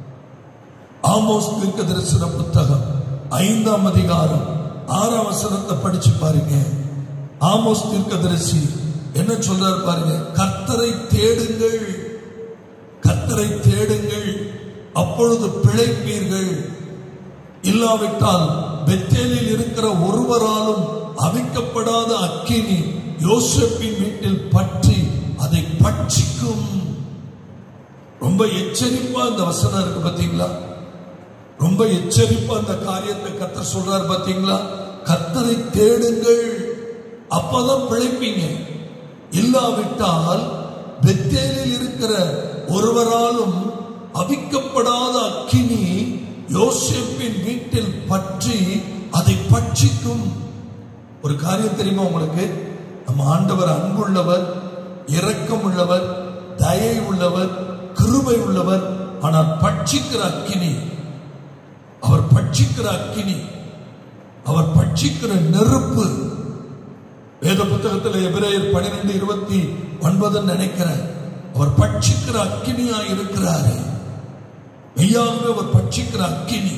Speaker 1: ஆமோஸ் தீர்க்க தரிசன புத்தகம் ஐந்தாம் அதிகாரம் ஆறாம் வசனத்தை படிச்சு பாருங்க ஆமோஸ் தீர்க்கதரிசி என்ன சொல்றாரு பாருங்க கர்த்தரை தேடுங்கள் கர்த்தரை தேடுங்கள் அப்பொழுது பிழைப்பீர்கள் இல்லாவிட்டால் பெத்தேலில் இருக்கிற ஒருவராலும் அவிக்கப்படாத அக்கினி யோசப்பின் வீட்டில் பற்றி அதை பட்சிக்கும் ரொம்ப எச்சரிப்பா இந்த வசனம் இருக்கு பாத்தீங்களா ரொம்ப எச்சரிப்பா அந்த காரியத்தை கத்தர் சொல்றாரு பாத்தீங்களா கத்தரை தேடுங்கள் அப்பதான் பிழைப்பீங்க இல்லாவிட்டால் பெத்தேலில் இருக்கிற ஒருவராலும் அவிக்கப்படாத அக்கினி யோசேப்பின் வீட்டில் பற்றி அதை பட்சிக்கும் ஒரு காரியம் தெரியுமா உங்களுக்கு நம்ம ஆண்டவர் அன்புள்ளவர் இரக்கம் உள்ளவர் தயை உள்ளவர் கிருபை உள்ளவர் ஆனால் பட்சிக்கிற அக்கினி அவர் பட்சிக்கிற அக்கினி அவர் பட்சிக்கிற நெருப்பு வேத புத்தகத்தில் எபிரேயர் பன்னிரெண்டு இருபத்தி ஒன்பது நினைக்கிறேன் அவர் பட்சிக்கிற அக்கினியா இருக்கிறாரு மெய்யாகவே அவர் பட்சிக்கிற அக்கினி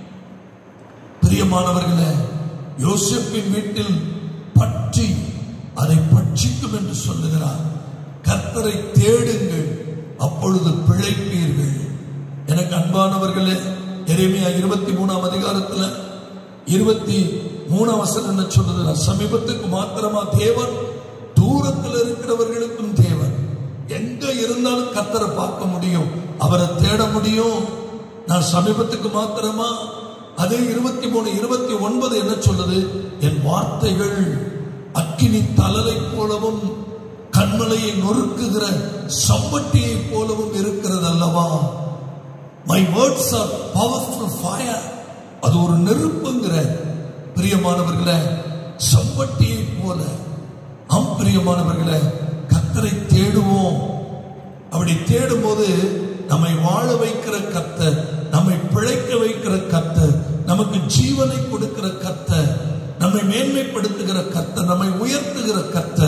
Speaker 1: பிரியமானவர்களே யோசேப்பின் வீட்டில் பற்றி அதை பட்சிக்கும் என்று சொல்லுகிறார் கர்த்தரை தேடுங்கள் அப்பொழுது பிழைப்பீர்கள் எனக்கு அன்பானவர்களே எரேமியா இருபத்தி மூணாம் அதிகாரத்துல இருபத்தி மூணாம் வசனம் என்ன சொல்லுது நான் சமீபத்துக்கு மாத்திரமா தேவன் தூரத்தில் இருக்கிறவர்களுக்கும் தேவன் எங்க இருந்தாலும் கத்தரை பார்க்க முடியும் அவரை தேட முடியும் நான் சமீபத்துக்கு மாத்திரமா அதே இருபத்தி மூணு இருபத்தி ஒன்பது என்ன சொல்லுது என் வார்த்தைகள் அக்கினி தலலை போலவும் கண்மலையை நொறுக்குகிற சம்பட்டியை போலவும் இருக்கிறது அல்லவா my words are powerful fire அது ஒரு நெருப்புங்கிற பிரியமானவர்களே சம்பட்டியை போல ஆம் பிரியமானவர்களே கத்தரை தேடுவோம் அப்படி தேடும்போது நம்மை வாழ வைக்கிற கத்த நம்மை பிழைக்க வைக்கிற கத்த நமக்கு ஜீவனை கொடுக்கிற கத்த நம்மை மேன்மைப்படுத்துகிற கத்த நம்மை உயர்த்துகிற கத்த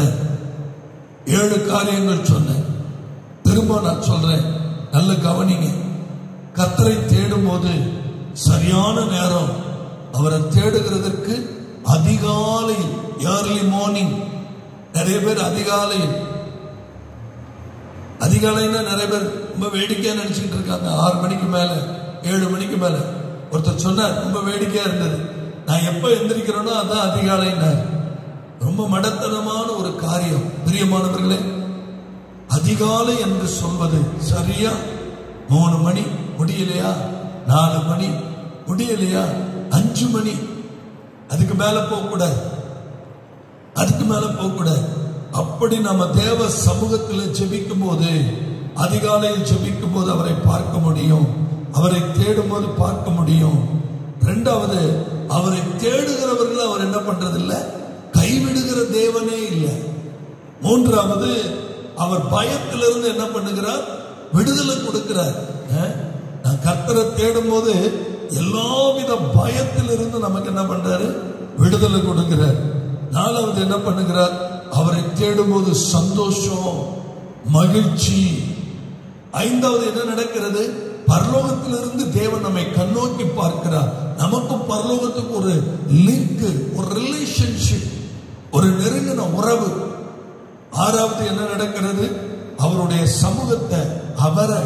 Speaker 1: ஏழு காரியங்கள் சொன்னேன் திரும்ப நான் சொல்றேன் நல்ல கவனிங்க கத்தரை தேடும் போது சரியான நேரம் அவரை தேடுகிறதற்கு அதிகாலையில் ஏர்லி மார்னிங் நிறைய பேர் அதிகாலையில் அதிகாலைன்னா நிறைய பேர் ரொம்ப வேடிக்கையா நினைச்சிட்டு இருக்காங்க ஆறு மணிக்கு மேல ஏழு மணிக்கு மேல ஒருத்தர் சொன்னார் ரொம்ப வேடிக்கையா இருந்தது நான் எப்ப எந்திரிக்கிறேனோ அதான் அதிகாலைன்னார் ரொம்ப மடத்தனமான ஒரு காரியம் பிரியமானவர்களே அதிகாலை என்று சொல்வது சரியா மூணு மணி முடியலையா நாலு மணி முடியலையா அஞ்சு மணி அதுக்கு மேல போக கூடாது அதுக்கு மேல போக கூடாது அப்படி நம்ம தேவ சமூகத்தில் ஜெபிக்கும் போது அதிகாலையில் ஜெபிக்கும் போது அவரை பார்க்க முடியும் அவரை தேடும் போது பார்க்க முடியும் ரெண்டாவது அவரை தேடுகிறவர்கள் அவர் என்ன பண்றது இல்ல கைவிடுகிற தேவனே இல்லை மூன்றாவது அவர் பயத்திலிருந்து என்ன பண்ணுகிறார் விடுதலை கொடுக்கிறார் அஹ், நான் கர்த்தரை தேடும் போது எல்லாவித பயத்திலிருந்து நமக்கு என்ன பண்றாரு விடுதலை கொடுக்கிறார் நாலாவது என்ன பண்ணுகிறார் அவரை தேடும் போது சந்தோஷம் மகிழ்ச்சி ஐந்தாவது என்ன நடக்கிறது பரலோகத்திலிருந்து தேவன் நம்மை கண்ணோக்கி பார்க்கிறார் நமக்கும் பரலோகத்துக்கு ஒரு லிங்க் ஒரு ரிலேஷன்ஷிப் ஒரு நெருங்கின உறவு ஆறாவது என்ன நடக்கிறது அவருடைய சமூகத்தை அவரை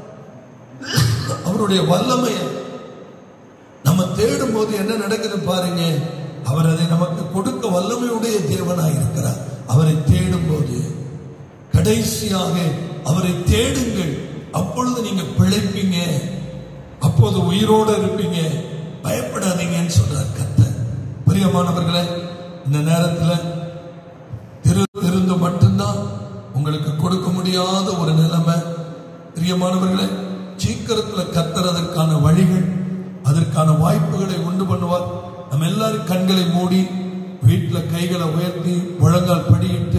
Speaker 1: அவருடைய வல்லமையை நம்ம தேடும் போது என்ன நடக்குது பாருங்க அவர் அதை நமக்கு கொடுக்க வல்லமையுடைய தேவனாய் இருக்கிறார் அவரை தேடும் போது கடைசியாக அவரை தேடுங்கள் அப்பொழுது நீங்க பிழைப்பீங்க அப்போது உயிரோடு இருப்பீங்க பயப்படாதீங்கன்னு சொல்றார் கர்த்தர் பிரியமானவர்களே இந்த நேரத்துல திரு திருந்து மட்டும்தான் உங்களுக்கு கொடுக்க முடியாத ஒரு நிலைமை பிரியமானவர்களே சீக்கிரத்துல கர்த்தர் அதற்கான வழிகள் அதற்கான வாய்ப்புகளை உண்டு பண்ணுவார் நம்ம எல்லாரும் கண்களை மூடி வீட்டுல கைகளை உயர்த்தி முழங்கால் படியிட்டு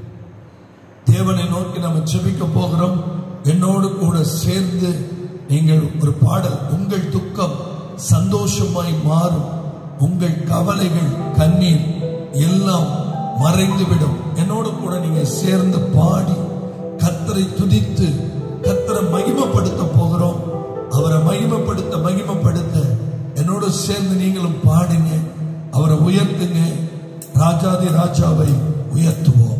Speaker 1: தேவனை நோக்கி நம்ம ஜெபிக்க போகிறோம் என்னோடு கூட சேர்ந்து நீங்கள் ஒரு பாடல் உங்கள் துக்கம் சந்தோஷமாய் மாறும் உங்கள் கவலைகள் கண்ணீர் எல்லாம் மறைந்துவிடும் என்னோடு கூட நீங்க சேர்ந்து பாடி கத்தரை துதித்து கத்தரை மகிமைப்படுத்த போகிறோம் அவரை மகிமைப்படுத்த மகிமைப்படுத்த என்னோடு சேர்ந்து நீங்களும் பாடுங்க அவரை உயர்த்துங்க ராஜாதி ராஜாவை உயர்த்துவோம்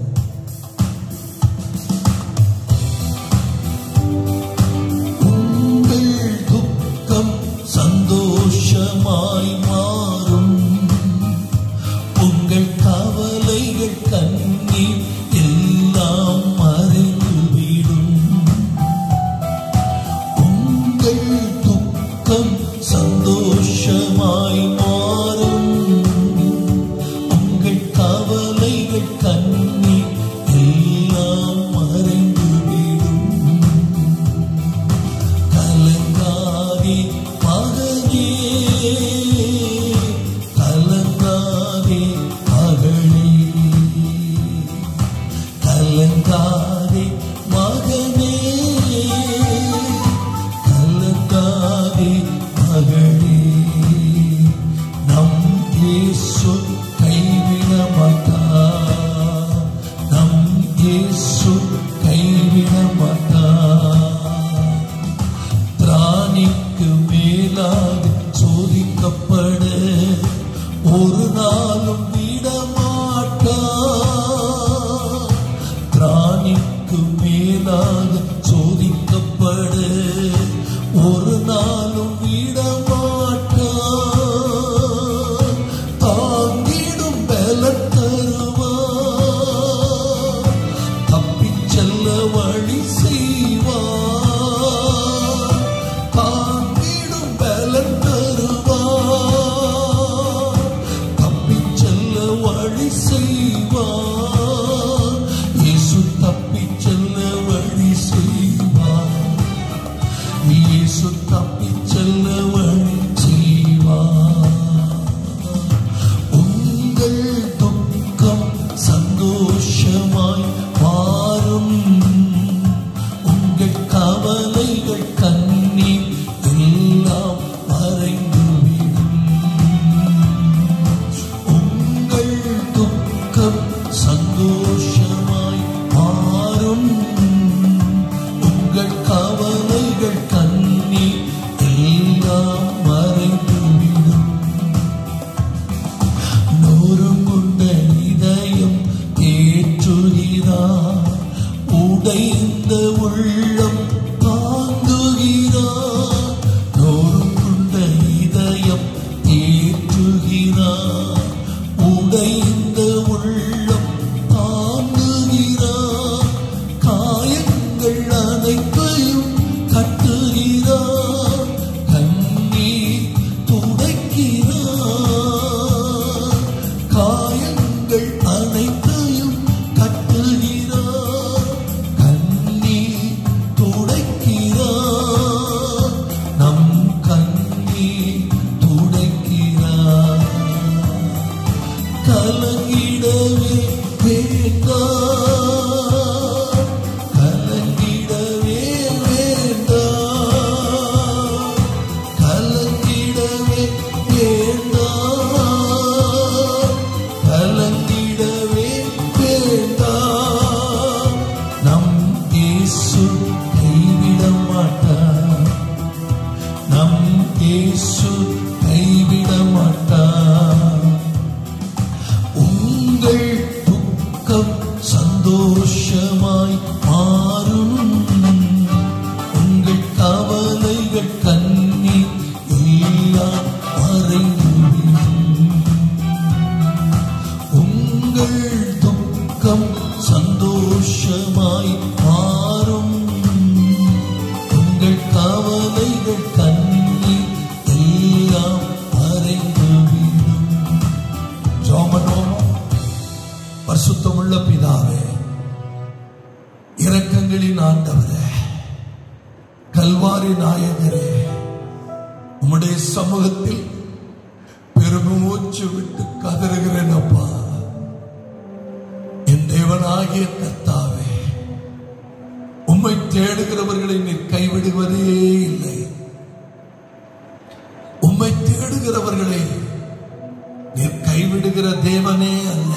Speaker 1: உங்கள் துக்கம் சந்தோஷமாய் மாறும் உங்கள் கவலைகள் கண்ணீர் எல்லாம் மறைந்துவிடும் உங்கள் துக்கம் சந்தோஷமாய் மாறும் உங்கள் கவலைகள் கண்ணீர் எல்லாம் மறைந்துவிடும் கலங்காதே மகனே கலங்காதே மகளே கலங்காதே மகனே கலங்காதே மகளே நம் இயேசு கைவிட மாட்டார் நம் இயேசு கைவிட மாட்டார் திராணிக்கு மேலாக சோதிக்கப்பட ஒரு நாளும் விடமாட்டா திராணிக்கு மேலாக சோதிக்கப்பட ஒரு நாளும் விடமாட்டா தாங்கிடும் பலன் தருவா தப்பிச் செல்ல வழி செய்வா தாங்கிடும் பலன் தருவா தப்பிச் செல்ல கைவிட மாட்டார் உங்கள் துக்கம் சந்தோஷமாய் மாறும் உங்கள் கவலைகள் கண்ணீர் எல்லாம் மறைந்துவிடும் உங்கள் துக்கம் சந்தோஷமாய் மாறும் உங்கள் கவலைகள் கண்ணீர் எல்லாம் மறைந்துவிடும் ஜோமனோம் பரிசுத்தமுள்ள பிதாவே இரக்கங்களின் ஆண்டவரே கல்வாரி நாயகரே உம்முடைய சமூகத்தில் பெருமூச்சு விட்டு கதறுகிறேன் அப்பா என் தேவனாகிய கர்த்தாவே உம்மை தேடுகிறவர்களை நீர் கைவிடுவதே இல்லை உம்மை தேடுகிறவர்களை நீர் கைவிடுகிற தேவனே அல்ல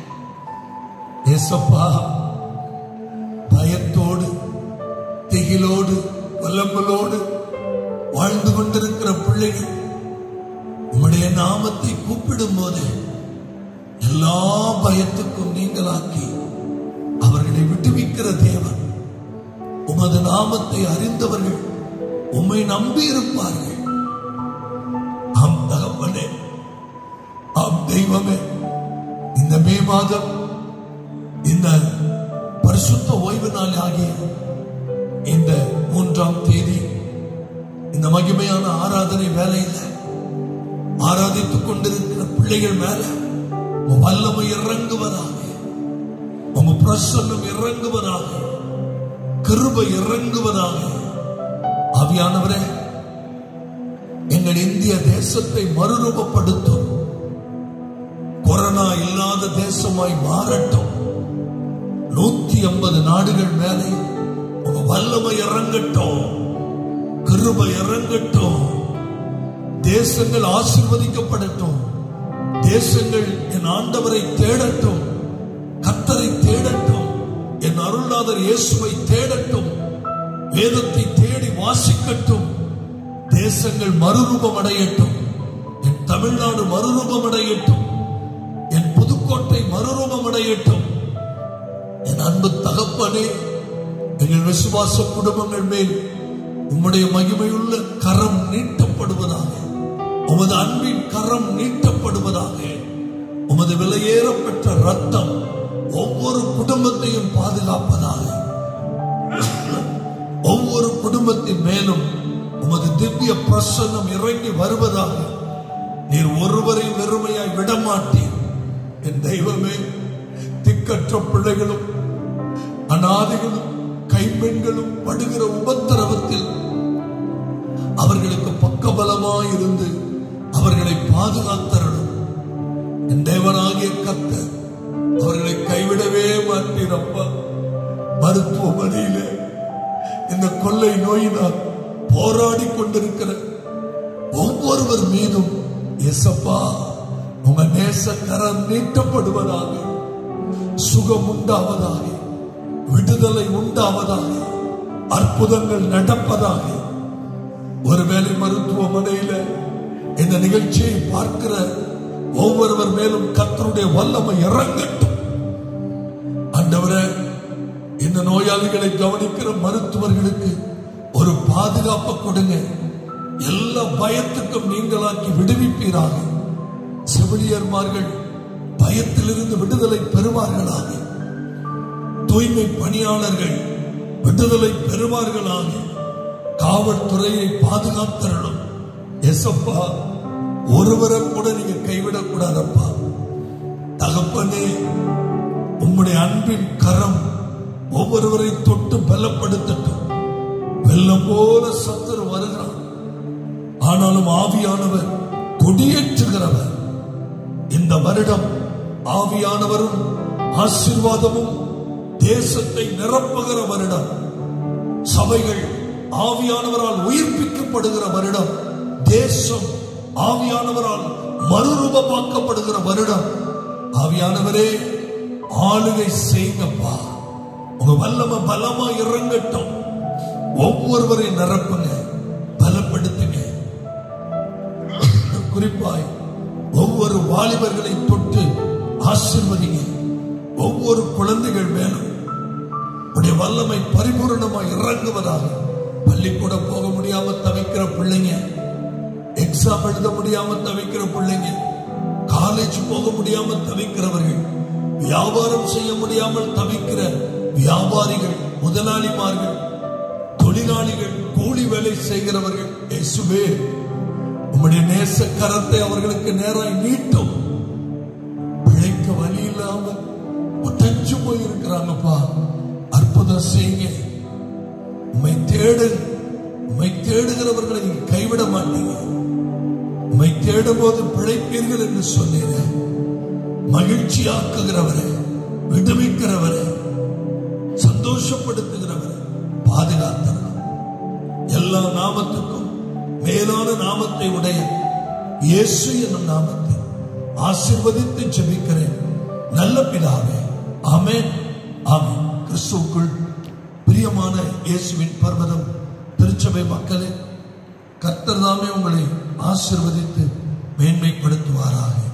Speaker 1: ஏசப்பா பயத்தோடு திகிலோடு வல்லம்பலோடு வாழ்ந்து கொண்டிருக்கிற பிள்ளைகள் உம்முடைய நாமத்தை கூப்பிடும் போது எல்லா பயத்துக்கும் நீங்களாக்கி அவர்களை விட்டுவிக்கிற தேவன் உமது நாமத்தை அறிந்தவர்கள் உம்மை நம்பி இருப்பார்கள் ஆம் தகப்பனே ஆம் தெய்வமே இந்த மே மாதம் இந்த பரிசுத்த ஓய்வு நாள் ஆகிய இந்த மூன்றாம் தேதி இந்த மகிமையான ஆராதனை வேலையில் ஆராதித்துக் கொண்டிருக்கிற பிள்ளைகள் மேல உம் வல்லமை இறங்குவதாக உங்க பிரசன்னம் இறங்குவதாக கிருபை இறங்குவதாக ஆவியானவரே எங்கள் இந்திய தேசத்தை மறுரூபப்படுத்தும் கொரோனா இல்லாத தேசமாய் மாறட்டும் நூத்தி ஐம்பது நாடுகள் மேலே உங்க வல்லமை இறங்கட்டும் கிருபை இறங்கட்டும் தேசங்கள் ஆசீர்வதிக்கப்படட்டும் தேசங்கள் என் ஆண்டவரை தேடட்டும் கத்தரை தேடட்டும் என் அருள்நாதர் இயேசுவை தேடட்டும் வேதத்தை தேடி வாசிக்கட்டும் தேசங்கள் மறுரூபம் அடையட்டும் என் தமிழ்நாடு மறுரூபம் அடையட்டும் என் புதுக்கோட்டை மறுரூபம் அடையட்டும் என் அன்பு தகப்பனே எங்கள் விசுவாச குடும்பங்கள் மேல் உம்முடைய மகிமையுள்ள கரம் நீட்டப்படுவதாக உமது அன்பின் கரம் நீட்டப்படுவதாக உமது விலையேறப்பட்ட ரத்தம் ஒவ்வொரு குடும்பத்தையும் பாதுகாப்பதாக ஒவ்வொரு குடும்பத்தின் மேலும் உமது திவ்ய பிரசன்னம் இறங்கி வருவதாக நீர் ஒருவரை வெறுமையாய் விடமாட்டீர் என் தெய்வமே திக்கற்ற பிள்ளைகளும் அனாதைகளும் கைப்பெண்களும் படுகிற உபத்திரவத்தில் அவர்களுக்கு பக்கபலமாய் இருந்து அவர்களை பாதுகாத்தரணும் என் தேவனாகிய கர்த்தர் அவர்களை கைவிடவே மாட்டீரப்பா மருத்துவமனையிலே இந்த கொள்ளை நோயினால் போராடி கொண்டிருக்கிற ஒவ்வொருவர் மீதும் எசப்பா உங்க நேச கரம் நீட்டப்படுவதாக சுகம் உண்டாவதாக விடுதலை உண்டாவதாக அற்புதங்கள் நடப்பதாக ஒருவேளை மருத்துவமனையில இந்த நிகழ்ச்சியை பார்க்கிற ஒவ்வொருவர் மேலும் கத்தருடைய வல்லமை இறங்கட்டும் ஆண்டவரே இந்த நோயாளிகளை கவனிக்கிற மருத்துவர்களுக்கு ஒரு பாதுகாப்பை கொடுங்க எல்லா பயத்துக்கும் நீங்களாக்கி விடுவிப்பீராக செவிலியர்மார்கள் பயத்திலிருந்து விடுதலை பெறுவார்களாக தூய்மை பணியாளர்கள் விடுதலை பெறுவார்களாக காவல்துறையை பாதுகாத்தரணும் எசப்பா ஒருவரை கூட நீங்க கைவிடக்கூடாதப்பா தகப்பனே உம்முடைய அன்பின் கரம் ஒவ்வொருவரை தொட்டு பலப்படுத்தட்டும் வெள்ளம் போல சத்துரு வருகிறான் ஆனாலும் ஆவியானவர் கொடியேற்றுகிறவர் இந்த வருடம் ஆவியானவரும் ஆசீர்வாதமும் தேசத்தை நிரப்புகிற வருடம் சபைகள் ஆவியானவரால் உயிர்ப்பிக்கப்படுகிற வருடம் தேசம் ஆவியானவரால் மறுரூபமாக்கப்படுகிற வருடம் ஆவியானவரே ஆளுகை செய்யுங்கப்பா உங்க வல்லம பலமா இறங்கட்டும் ஒவ்வொருவரையும் நிரப்புங்க பலப்படுத்துங்க குறிப்பாய் ஒவ்வொரு வாலிபர்களை தொட்டு ஆசிர்வதிங்க ஒவ்வொரு குழந்தைகள் மேலும் உடைய வல்லமை பரிபூரணமாய் இறங்குவதாக பள்ளிக்கூடம் போக முடியாம தவிக்கிற பிள்ளைங்க எக்ஸாம் எழுத முடியாம தவிக்கிற பிள்ளைங்க காலேஜ் போக முடியாம தவிக்கிறவர்கள் வியாபாரம் செய்ய முடியாமல் தவிக்கிற வியாபாரிகள் முதலாளிமார்கள் தொழிலாளிகள் கூலி வேலை செய்கிறவர்கள் இயேசுவே உம்முடைய நேச கரத்தை அவர்களுக்கு நேராய் நீட்டும் பிழைக்க வழி இல்லாம ஒட்டஞ்சு போய் இருக்கிறாங்கப்பா அற்புதம் செய்யுங்க உம்மை தேடு உம்மை தேடுகிறவர்களை நீங்க கைவிட மாட்டீங்க உம்மை தேடும் போது பிழைப்பீர்கள் என்று சொன்னீங்க மகிழ்ச்சியாக்குகிறவரே விடுவிக்கிறவரே சந்தோஷப்படுத்துகிறவரே பாதுகாத்தவர் எல்லா நாமத்துக்கும் மேலான நாமத்தை உடைய இயேசு என்னும் நாமத்தை ஆசிர்வதித்து ஜெபிக்கிறேன் நல்ல பிதாவே ஆமென் ஆமென் கிறிஸ்துவுக்குள் பிரியமான இயேசுவின் பர்வதம் திருச்சபை மக்களே கர்த்தர் தாமே உங்களை ஆசிர்வதித்து மேன்மைப்படுத்துவாராக